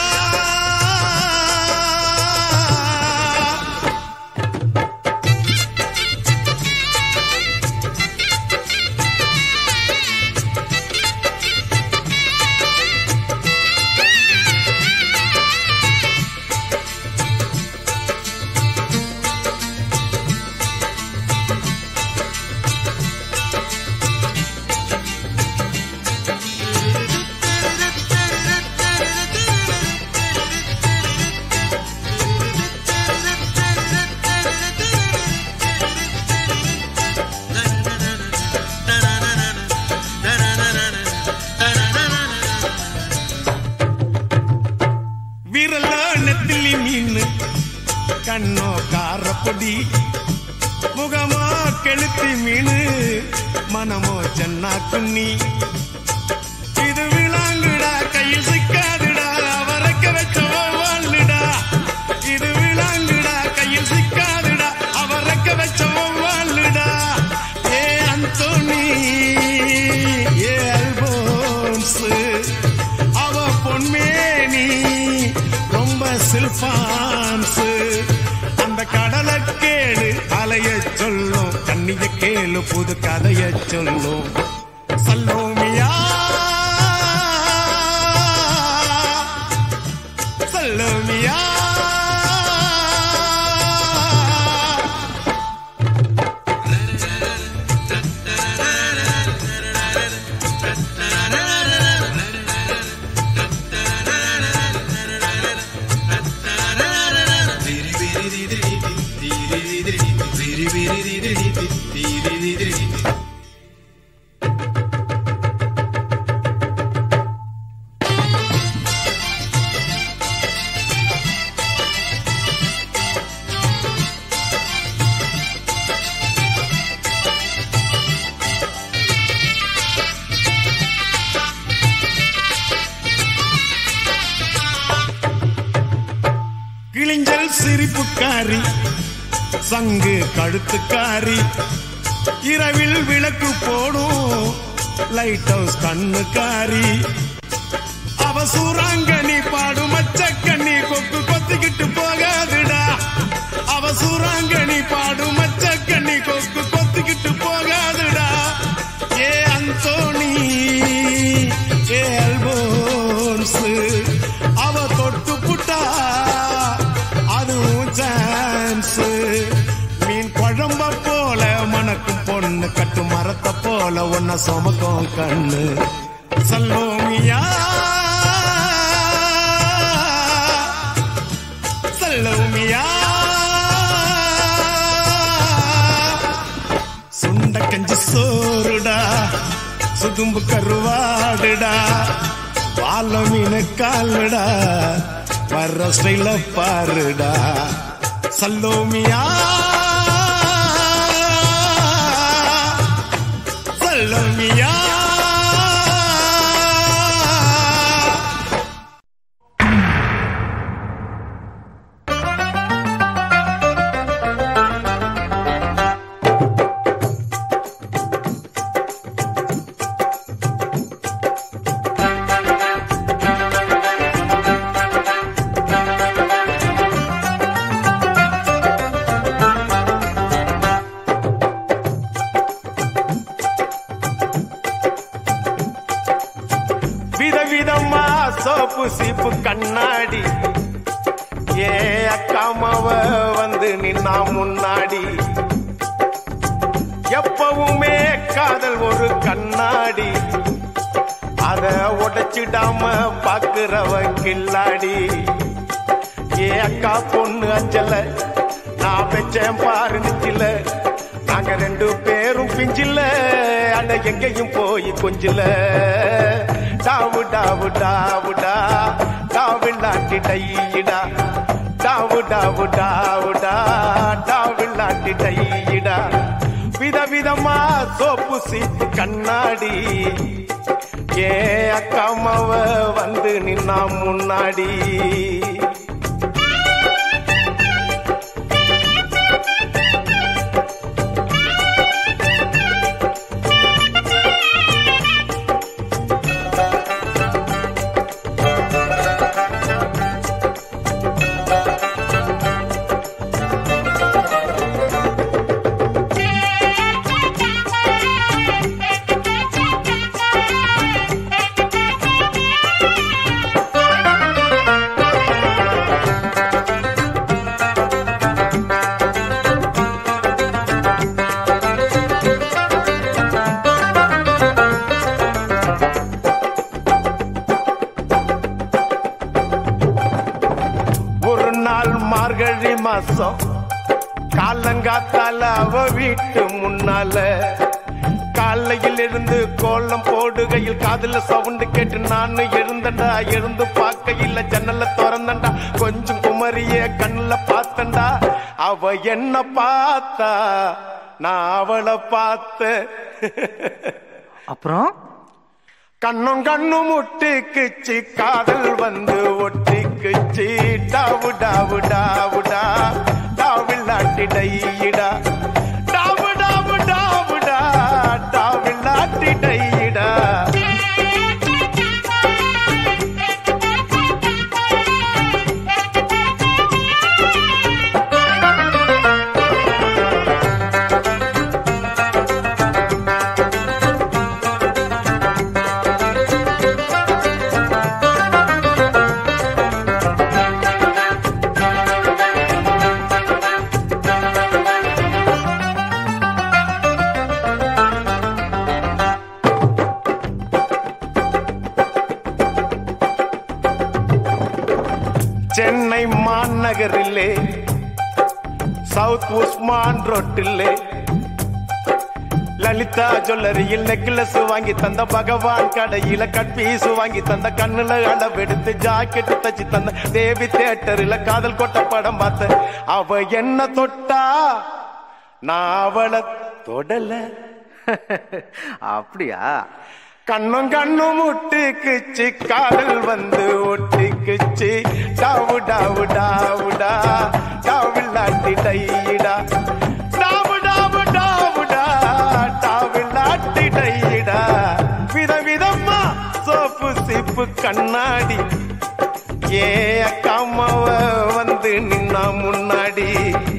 விரல நெத்திலி மீன் கண்ணோ காரப்பொடி முகமோ கெளுத்தி மீன் மனமோ சென்னா குன்னி இது விளாங்குடா கையில் சிக்காதுடா அவரக்க வச்ச வாழ்டா இது விளாங்குடா கையில் சிக்காதுடா அவரக்க வச்ச வாழ்டா ஏ அந்தோனி ஏ அல்போன்ஸ் அவ பொன்மே மேனி ரொம்ப சில்பான்ஸ் அந்த கடலை கேளு அலைய சொல்லும் கண்ணிய கேளு புது கதைய சொல்லும் சல்லோமியா சல்லோமியா கிழிஞ்சல் சிரிப்புக்காரி சங்கு கழுத்துக்காரி இரவில் விளக்கு போடும் லைட் ஹவுஸ் கண்ணுக்காரி அவ சூறாங்கண்ணி பாடும் மச்சக்கண்ணி கொக்கு கொத்திக்கிட்டு போகாதுடா அவ சூறாங்கண்ணி பாடும் மச்சக்கண்ணி கொக்கு கொத்திக்கிட்டு போகாதுடா ஏ அந்தோணி ஏ அல்போன்ஸ் அவ தொட்டு புட்டா அதுவும் சான்ஸ் மீன் குழம்ப போல மணக்கும் பொண்ணு கட்டு மரத்தை போல ஒன்ன சுமக்கும் கண்ணு சல்லோமியா சல்லோமியா சுண்ட கஞ்சி சோறுடா சுதும்பு கருவாடுடா வாழ மீன் காலுடா வர்ற ஸ்டைல பாருடா சல்லோமியா சல்லோமியா விதவிதமா சோப்பு சீப்பு கண்ணாடி ஏ அக்காமாவ வந்து நின்னா முன்னாடி எப்பவுமே காதல் ஒரு கண்ணாடி அத உடைச்சிடாம பாக்குறவ கில்லாடி ஏ அக்கா பொண்ணு அஞ்சல நான் வச்சேன் பாரு நிச்சில நாங்க ரெண்டு பேரும் பிஞ்சில அட எங்கேயும் போய் கொஞ்சில டாவு டாவு டாவுடா டாவில்லாட்டி டையிடா டாவு டாவு டாவுடா டாவில்லாட்டி டையிடா விதவிதமா சோப்பு சீப்பு கண்ணாடி ஏ அக்காமாவ வந்து நின்னா முன்னாடி ஒரு நாள் மார்கழி மாசம் காலங்காத்தால அவ வீட்டு முன்னால காலையில் இருந்து கோலம் போடுகையில் காதுல சவுண்டு கேட்டு நானு எழுந்தண்டா எழுந்து பார்க்கையில் ஜன்னல திறந்தண்டா கொஞ்சம் குமரிய கண்ணுல பார்த்தண்டா அவ என்ன பார்த்தா நான் அவளை பார்த்தேன் அப்புறம் கண்ணும் கண்ணும் முட்டிக்குச்சு காதல் வந்து ஒட்டிக்குச்சு டாவு டாவு டாவுடா டாவில்லாட்டி டையிடா டாவு டாவு டாவுடா டாவில்லாட்டி டையிடா சென்னை மாநகரிலே சவுத் உஸ்மான் ரோட்டிலே லலிதா ஜுவல்லரியில் நெக்லஸ் வாங்கி தந்த பகவான் கடையில கட்பீஸ் வாங்கி தந்த கண்ணுல அளவெடுத்து ஜாக்கெட் தச்சு தந்த தேவி தியேட்டரில் காதல் கொட்ட படம் பார்த்த அவ என்ன தொட்டா நான் அவளை தொடல அப்படியா கண்ணும் கண்ணும் முட்டுக்குச்சு காதல் வந்து ஒட்டிக்குச்சு டாவு டாவு டாவுடா டாவில்லாட்டி டையிடா டாவு டாவு டாவுடா டாவில்லாட்டி டையிடா விதவிதமா சோப்பு சிப்பு கண்ணாடி ஏ அக்காமாவ வந்து நின்னா முன்னாடி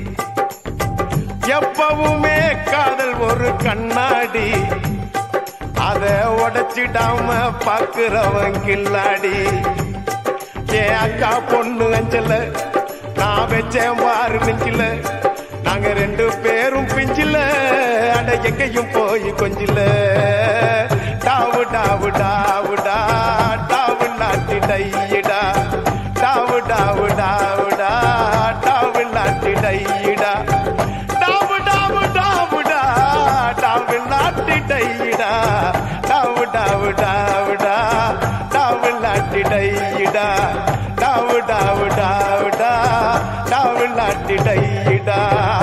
எப்பவுமே காதல் ஒரு கண்ணாடி அத உடைச்சிடாம பாக்குறவன் கில்லாடி ஏ அக்கா பொண்ணு அஞ்சல நான் வச்சேன் பாரு நெஞ்சில நாங்க ரெண்டு பேரும் பிஞ்சில அட எங்கேயும் போய் கொஞ்சில டாவு டாவு டாவுடா டாவு நாட்டி டையிடா டாவு டாவு டாவுடா டாவு நாட்டி டையிடா டாவு டாவு டாவுடா டாவு நாட்டி டையிடா டாவு டாவு டாவுடா டாவு நாட்டி டையிடா டாவு டாவு டாவுடா டாவு நாட்டி டையிடா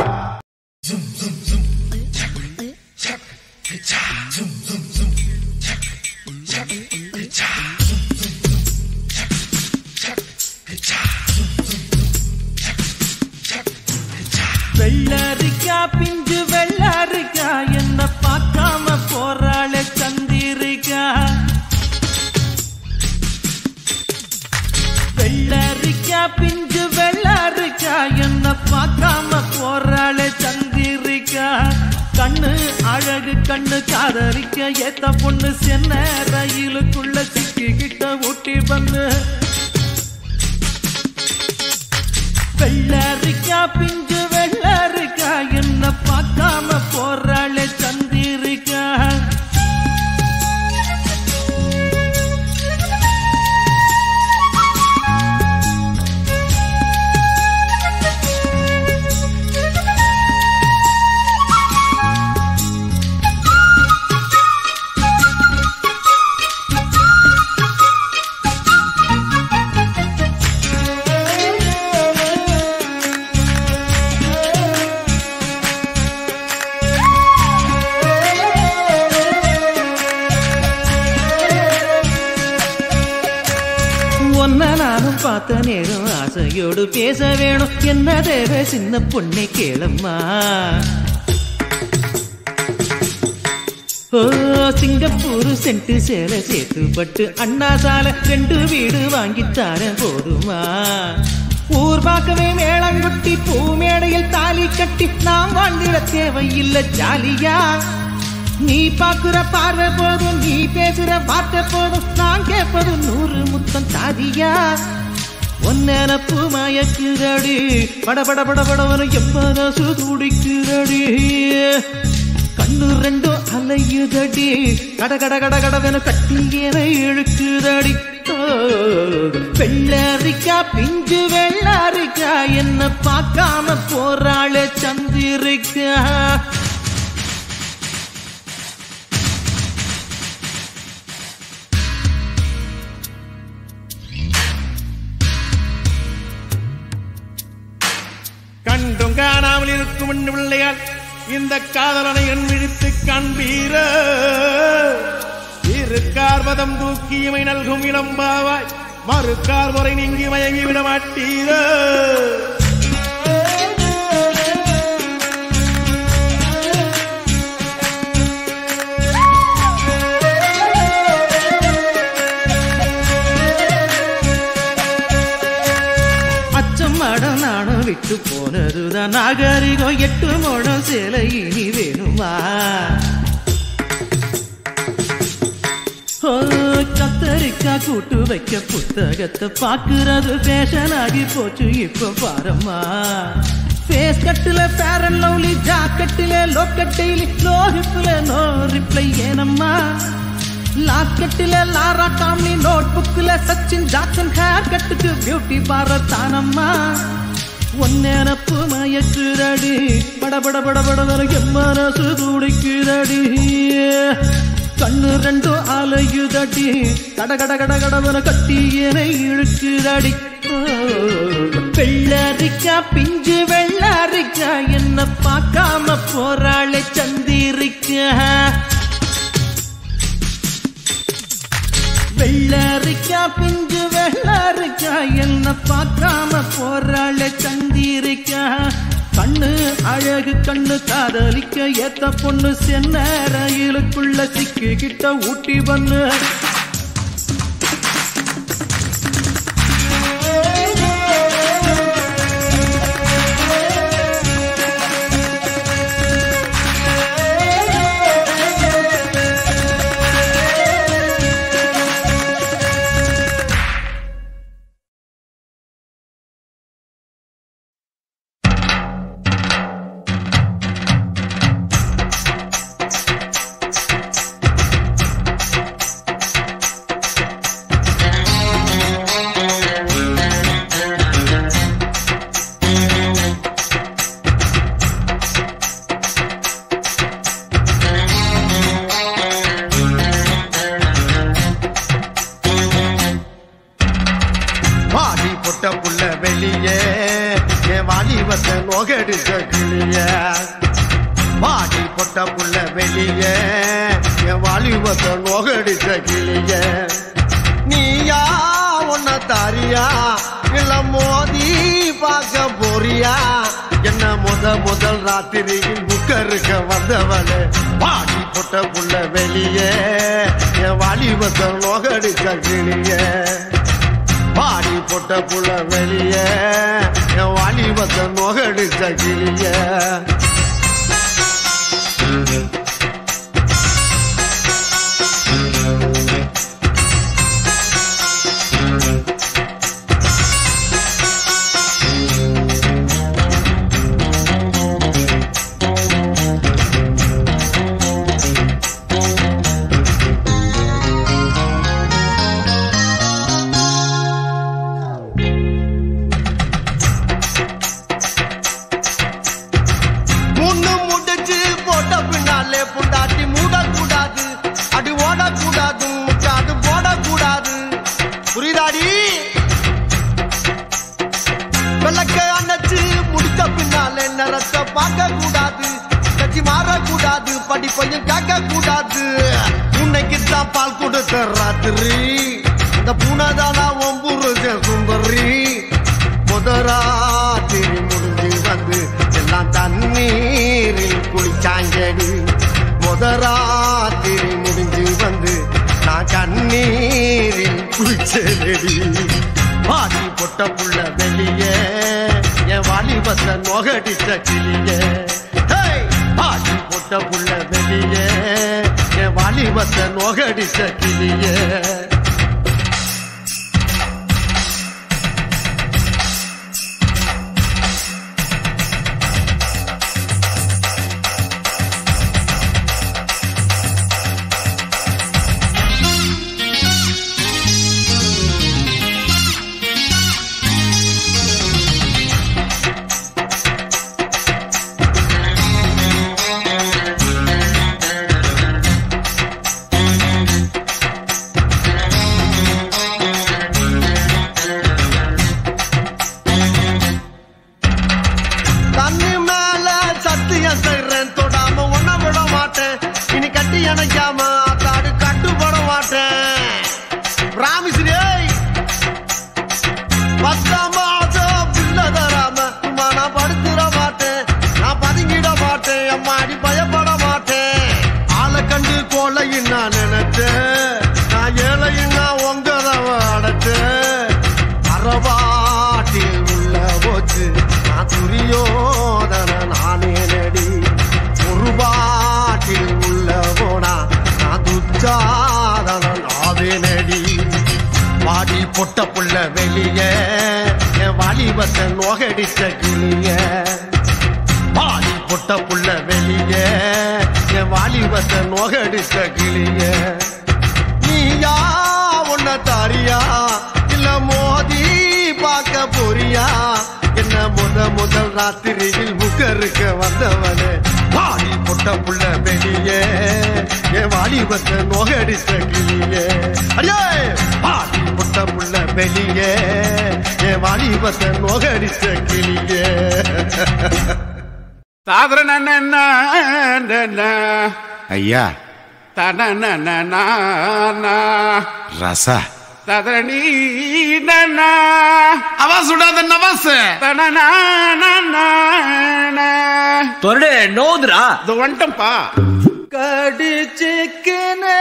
வெள்ளரிக்கா பிஞ்சு வெள்ளரிக்கா என்ன பார்க்காம போறாளே சந்திரிக்கா வெள்ளரிக்கா பிஞ்சு வெள்ளரிக்கா என்ன பார்க்காம போறாளே சந்திரிக்கா கண்ணு அழகு கண்ணு காதலிக்க ஏத்த பொண்ணு சென்ன ரயிலுக்குள்ள சிக்கிக்கிட்ட ஊட்டி பண்ணு வெள்ளரிக்கா பிஞ்சு வெள்ளரிக்கா என்ன பார்க்காம போறாளே சந்திரிக்கா ஒன்ன நானும் பார்த்த நேரம் ஆசையோடு பேச வேணும் என்ன தேவை சின்ன பொண்ணை கேளம்மா ஓ சிங்கப்பூர் சென்ட்டு சேலை சேர்த்து பட்டு அண்ணா சாலை ரெண்டு வீடு வாங்கித்தாரேன் போதுமா ஊர் பார்க்கவே மேளங்குட்டி பூ மேடையில் தாலி கட்டி நாம் வாழ்ந்திட தேவையில்லை ஜாலியா நீ பாக்குற பார்வை போதும் நீ பேசுற வார்த்தை போதும் நான் கேட்பது நூறு முத்தம் தாதியா ஒன்னப்பு மயக்குதடி பட பட பட படவனு எப்பனசு துடிக்குதடி கண்ணு ரெண்டும் அலையுதடி கட கட கட கடவென கட்டி என இழுக்குதடி ஓ, வெள்ளரிக்கா பிஞ்சு வெள்ளரிக்கா என்ன பார்க்காம போறாளே சந்திரிக்கா கண்டும் காணாமல் இருக்கும் என் பிள்ளையால் இந்த காதலனை என் விழித்து காண்பீர இருக்கார் பதம் தூக்கியமை நல்கும் இளம்பாவாய் மறுக்கார் முறை நீங்கி மயங்கி விட மாட்டீர அச்சம் மடம் நானும் விட்டு போனதுதான் நாகரிகம் எட்டு மோடம் சேலை இனி வேணுமா ஓ, கத்தரிக்கா கூட்டு வைக்க புத்தகத்தை பாக்குறது ஃபேஷன் ஆகி போச்சு இப்ப பாரம்மா ஃபேஸ் கட்டுல ஃபேர் அண்ட் லவ்லி ஜாக்கெட்டில லோக்கட்டையில லோ ஹிப்ல நோ ரிப்ளை ஏனம்மா லாக்கெட்டில லாரா டாம்லி நோட் புக்ல சச்சின் ஜாக்சன் ஹேர் கட்டுக்கு பியூட்டி பார்லர் தானம்மா ஒன்னேனப்பு மயக்குதடி பட பட பட பட என் மனசு துடிக்குதடி கண்ணு ரெண்டும் அலையுதடி கட கட கட கடவன கட்டி என்னை இழுக்குதடி ஓ, வெள்ளரிக்கா பிஞ்சு வெள்ளரிக்கா என்ன பார்க்காம போறாளே சந்திரிக்கா வெள்ளரிக்கா பிஞ்சு வெள்ளரிக்கா என்ன பார்க்காம போறாள சந்திரிக்கா கண்ணு அழகு கண்ணு காதலிக்க ஏத்த பொண்ணு சென்ன ரயிலுக்குள்ள சிக்கிக்கிட்ட ஊட்டி பண்ணு வாடி பொட்ட புள்ள வெளியே என் வாலிபத்தை நோகடிச்ச கிளிய வாடி பொட்ட புள்ள வெளியே என் வாலிபத்தை நோகடிச்ச கிளிய நீயா உன்ன தாரியா இல்ல மோதி பார்க்க போறியா என்ன முத முதல் ராத்திரியில் புக்கருக்க வந்தவளே வாடி பொட்ட புள்ள வெளியே என் வாலிபத்தை நோகடிச்ச கிளிய பாடி போட்ட புள்ள வெளிய என் வாலிபத்தை நோகடிச்ச கிளிய முன்னு முடிச்சு போட்ட பின்னாலே புண்டாட்டி மூடக்கூடாது அடி ஓடக்கூடாது முக்காடு போடக்கூடாது புரியுதாடி விளக்க அணைச்சு முடிச்ச பின்னாலே நிறத்தை பார்க்க கூடாது கட்சி மாறக்கூடாது படிப்பையும் கேட்க கூடாது உன்னைக்கு தான் பால் கொடுத்த ராத்திரி இந்த பூனைதானா ஒம்புரு சுந்தரி முதராத்திரி முடிஞ்சு வந்து எல்லாம் தண்ணீரில் குளிச்சாங்கடி முதராத்திரி முடிஞ்சு வந்து நான் கண்ணீரில் குளிச்சேடி வாடி பொட்ட புள்ள வெளியே என் வாலிபத்தை நொகடிச்ச கிளியே ஹேய்! வாடி பொட்ட புள்ள வெளியே என் வாலிபத்தை நொகடிச்ச கிளியே தண்ணி மேல சத்தியம் செய்றேன் தொடாம ஒன்ன விட மாட்டேன் இனி கட்டி அணைக்காம அத்தாடு கட்டுப்பட மாட்டேன் ராமிஸ்ரீ பத்தாம் மாசம் பிள்ளை தராம சும்மா நான் படுத்துட மாட்டேன் நான் பதுங்கிட மாட்டேன் அம்மாடி பயப்பட மாட்டேன் ஆளை கண்டு கொலையும் நான் நினைச்சேன் நான் ஏழையும் நான் உங்கதவ அடைச்சேன் அறவாட்டில் உள்ள போச்சு நான் துரியோதன நானே நடி ஒரு பாட்டில் உள்ள போனா நான் துச்சாதன நாவே நடி வாடி பொட்ட புள்ள வெளியே என் வாலிபத்தை நோகடிச்ச கிளிய வாடி பொட்ட புள்ள வெளியே என் வாலிபத்தை நோகடிச்ச கிளிய பொண்ண தாரியா இல்ல மோதி பார்க்க போறியா என்ன முத முதல் ராத்திரியில் முகருக்க வந்தவனே வாடி பொட்ட புள்ள வெளியே என் வாலிபத்தை நோகடிச்ச கிளியே அடியே வாடி பொட்ட புள்ள வெளியே என் வாலிபத்தை நோகடிச்ச கிளியே சாதன ஐயா தன ரசா ததனி அவா சுடாத நவாஸ் தொரடு நோதுரா இது வந்துட்டம்பா கடிச்சிக்கினே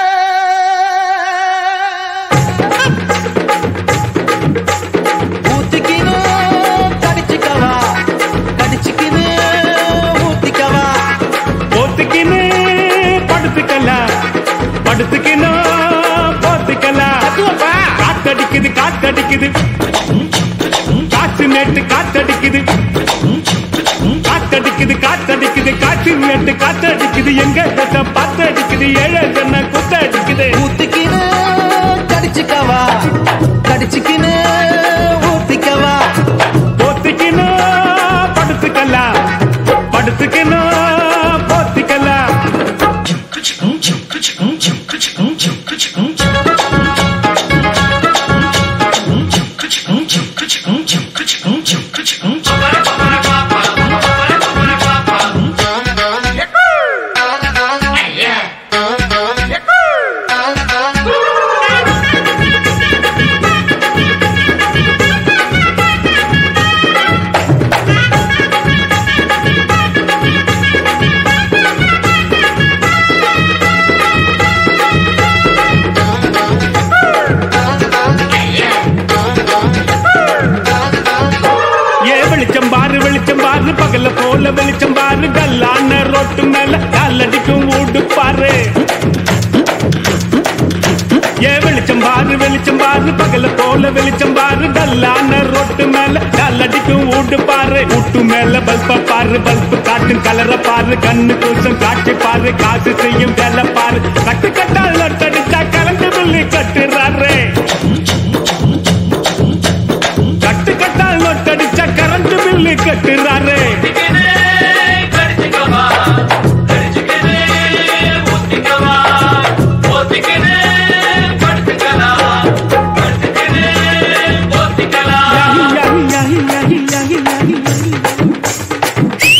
ஊத்திக்கினே கடிச்சிக்கவா கடிச்சிக்கினே ஊத்திக்கவா போத்துக்கின்னு படுத்துக்கலாம் படுத்துக்கின்னு போத்துக்கலாம் காத்தடிக்குது காத்தடிக்குது காற்று நேட்டு காத்தடிக்குது காத்தடிக்குது காத்தடிக்குது காற்று நேட்டு காத்தடிக்குது எங்க கட்ட பாத்தடிக்குது ஏழை ஜன குத்தடிக்குது ஊத்திக்கினே கடிச்சிக்கவா கடிச்சிக்கினே ஊத்திக்கவா போத்துக்கின்னு படுத்துக்கலாம் படுத்துக்கின்னு போத்திக்கலாம் ஏ வெளிச்சம் பாரு வெளிச்சம் பாரு பகல போல வெளிச்சம் பாரு கல்லான ரோட்டு மேல காலடிக்கும் ஊடு பாரு ஏ வெளிச்சம் பாரு வெளிச்சம் பாரு பகல போல வெளிச்சம் பாரு கல்லான ரோட்டு மேல காலடிக்கும் ஊடு பாரு ஊட்டு மேல பல்ப பாரு பல்பு காட்டும் கலர பாரு கண்ணு கூசம் காட்சி பாரு காசு செய்யும் வேலை பாரு கட்டு கட்டால் நொட்டடிச்சா கலந்து புள்ளி கட்டுறாரு கட்டு கட்டால் நொட்டடிச்சா கரண்ட் பில்லு கட்டுறாரு யாஹி, யாஹி, யாஹி, யாஹி, யாஹி, யாஹி, யாஹி.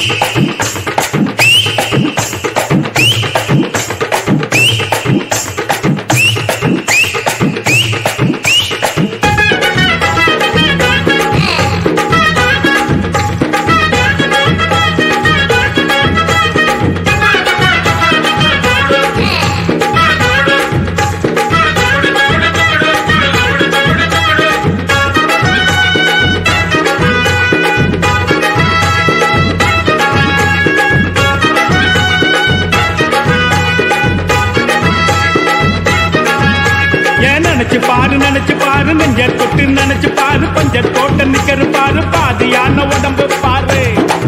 ஏன் நினைச்சு பாரு நினைச்சு பாரு நெஞ்ச தொட்டு நினைச்சு பாரு பஞ்ச தோட்ட நிக்கிற பாரு பாதியான உடம்பு பாரு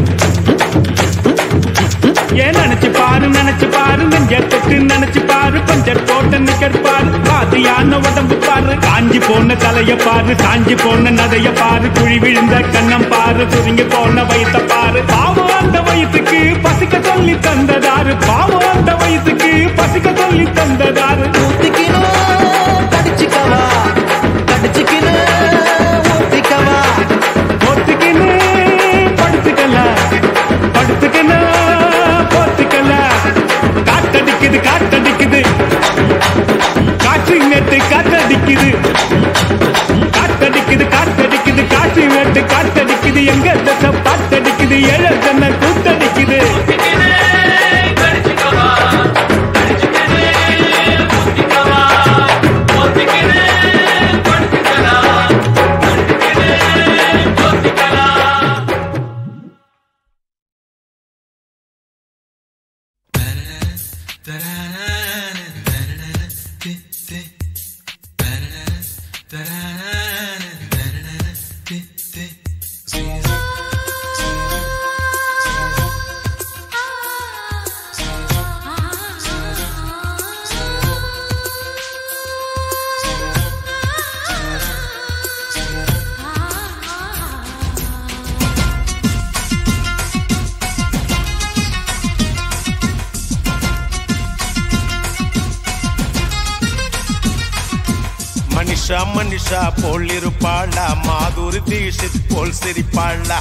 ஏன் நினைச்சு பாரு நினைச்சு பாரு நெஞ்ச தொட்டு நினைச்சு பாரு பஞ்ச தோட்ட நிக்கிற பாரு பாதியான உடம்பு பாரு காஞ்சி போன தலைய பாரு காஞ்சி போன நதைய பாரு குழி விழுந்த கண்ணம் பாரு சுருங்கி போன வயித்த பாரு பாவம் அந்த வயிற்றுக்கு பசிக்க சொல்லி தந்ததாரு பாவம் அந்த வயிற்றுக்கு பசிக்க சொல்லி தந்ததாரு ஊத்திக்கினே கடிச்சிக்கவா கடிச்சிக்கினே ஊத்திக்கவா போத்துக்கின்னு படுத்துக்கலாம் படுத்துக்கின்னு போத்துக்கலாம் காத்தடிக்குது காத்தடிக்குது காற்று நேட்டு காத்தடிக்குது காத்தடிக்குது காத்தடிக்குது காற்று நேட்டு காத்தடிக்குது எங்க தசை பாத்தடிக்குது ஏழை தன்னை கூத்தடிக்குது ஆ மனிஷா போல் இருப்பாளா மாதுரி தீஷித் போல் சிரிப்பாளா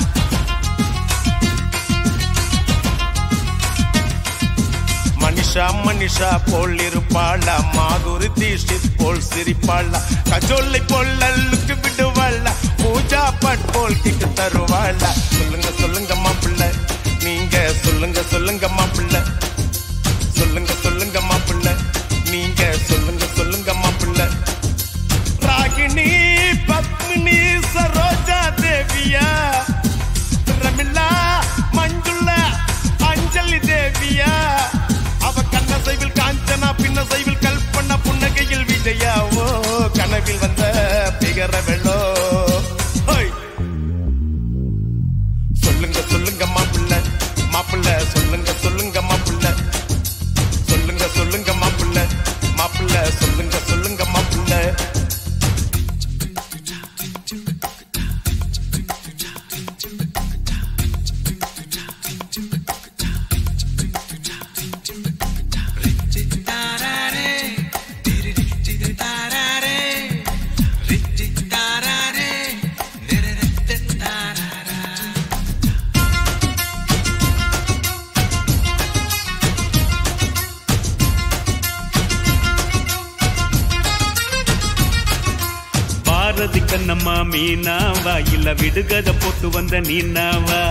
மனிஷா மனிஷா போல் இருப்பாளா மாதுரி தீஷித் போல் சிரிப்பாளா கஜோலை போல் அல்லுக்கு விடுவாளா பூஜா பட் போல் கிக்கு தருவாளா சொல்லுங்க சொல்லுங்க மாப்பிள்ள நீங்க சொல்லுங்க சொல்லுங்க மாப்பிள்ள சொல்லுங்க சொல்லுங்க மாப்பிள்ள நீங்க சொல்லுங்க சொல்லுங்க மாப்பிள்ள ராகினி பத்மினி சரோஜா தேவியா ரமிளா மஞ்சுளா அஞ்சலி தேவியா அவ கண்ண சைவில் காஞ்சனா பின்ன சைவில் கல்பனா புன்னகையில் விஜயா ஓ கனவில் வந்த பிகர வெள்ளோ ஹோய். சொல்லுங்க சொல்லுங்க மாப்பிள்ள மாப்பிள்ள சொல்லுங்க சொல்லுங்க மாப்பிள்ள சொல்லுங்க சொல்லுங்க மாப்பிள்ள மாப்பிள்ள சொல்லுங்க சொல்லுங்க மாப்பிள்ள பாரதி கண்ணம்மா மீனாவா இல்ல விடுகதை போட்டு வந்த நீனாவா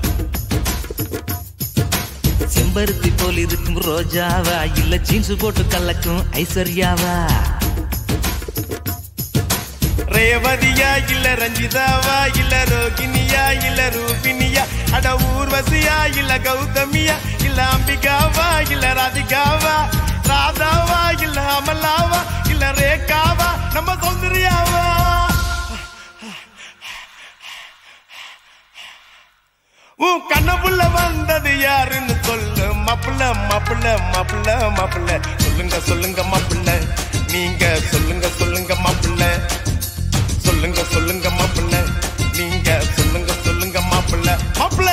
செம்பருத்தி போல் இருக்கும் ரோஜாவா இல்ல ஜீன்ஸ் போட்டு கலக்கும் ஐஸ்வர்யாவா ரேவதியா இல்ல ரஞ்சிதாவா இல்ல ரோகிணியா இல்ல ரூபினியா அட ஊர்வசியா இல்ல கௌதமியா இல்ல அம்பிகாவா இல்ல ராதிகாவா ராதாவா இல்ல அமலாவா இல்ல ரேகாவா நம்ம சௌந்தர்யாவா உன் கண்ணப்புள்ள வந்தது யாருன்னு சொல்லு மாப்பிள்ள மாப்பிள்ள மாப்பிள்ள மாப்பிள்ள சொல்லுங்க சொல்லுங்க மாப்பிள்ள நீங்க சொல்லுங்க சொல்லுங்க மாப்பிள்ள சொல்லுங்க சொல்லுங்க மாப்பிள்ள நீங்க சொல்லுங்க சொல்லுங்க மாப்பிள்ள மாப்பிள்ள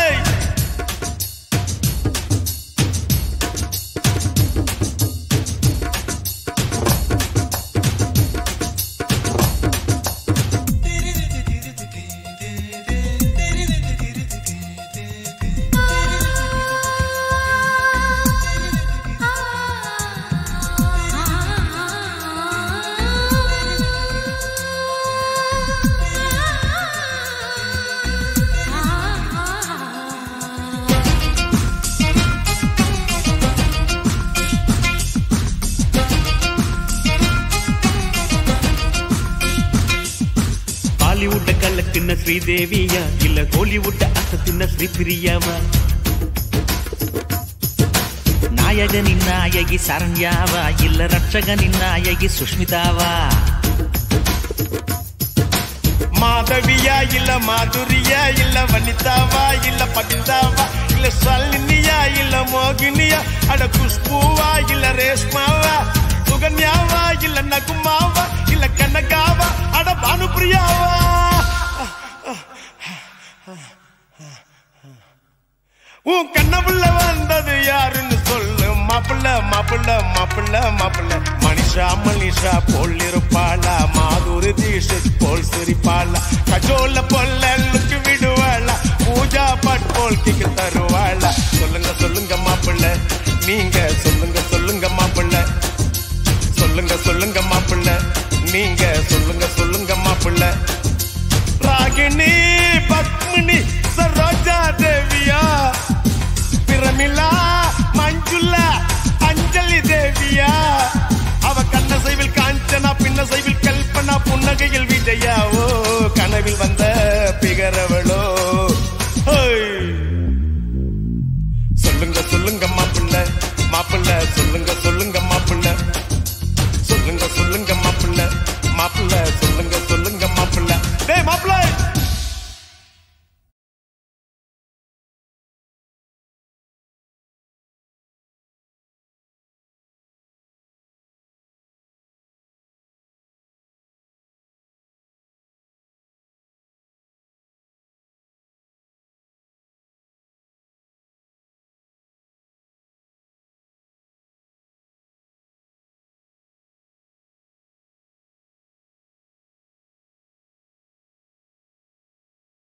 பாலிவுட்ட கலக்குன ஸ்ரீதேவியா இல்ல கோலிவுட்ட அசத்தின ஸ்ரீபிரியாவா நாயகனின் நாயகி சரண்யாவா இல்ல ரட்சகனின் நாயகி சுஷ்மிதாவா மாதவியா இல்ல மாதுரியா இல்ல வனிதாவா இல்ல பபிதாவா இல்ல சல்லினியா இல்ல மோகினியா அட குஷ்பூவா இல்ல ரேஷ்மாவா சுகன்யாவா இல்ல நகுமாவா இல்ல கனகாவா அட பானுப்பிரியாவா உன் கண்ணப்புள்ள வந்தது யாருன்னு சொல்லு மாப்பிள்ள மாப்பிள்ள மாப்பிள்ள மாப்பிள்ள மனிஷா மனிஷா போல் இருப்பாளா மாதுரி தீஷித் போல் சிரிப்பாளா கஜோல பொல்லுக்கு விடுவாளா பூஜா பட் போல் கிக்கு தருவாளா சொல்லுங்க சொல்லுங்க மாப்பிள்ள நீங்க சொல்லுங்க சொல்லுங்க மாப்பிள்ள சொல்லுங்க சொல்லுங்க மாப்பிள்ள நீங்க சொல்லுங்க சொல்லுங்க மாப்பிள்ள ராகினி பத்மினி சரோஜா தேவியா பிரமிளா மஞ்சுளா அஞ்சலி தேவியா அவ கண்ண சைவில் காஞ்சனா பின்ன சைவில் கல்பனா புன்னகையில் விஜயா ஓ கனவில் வந்த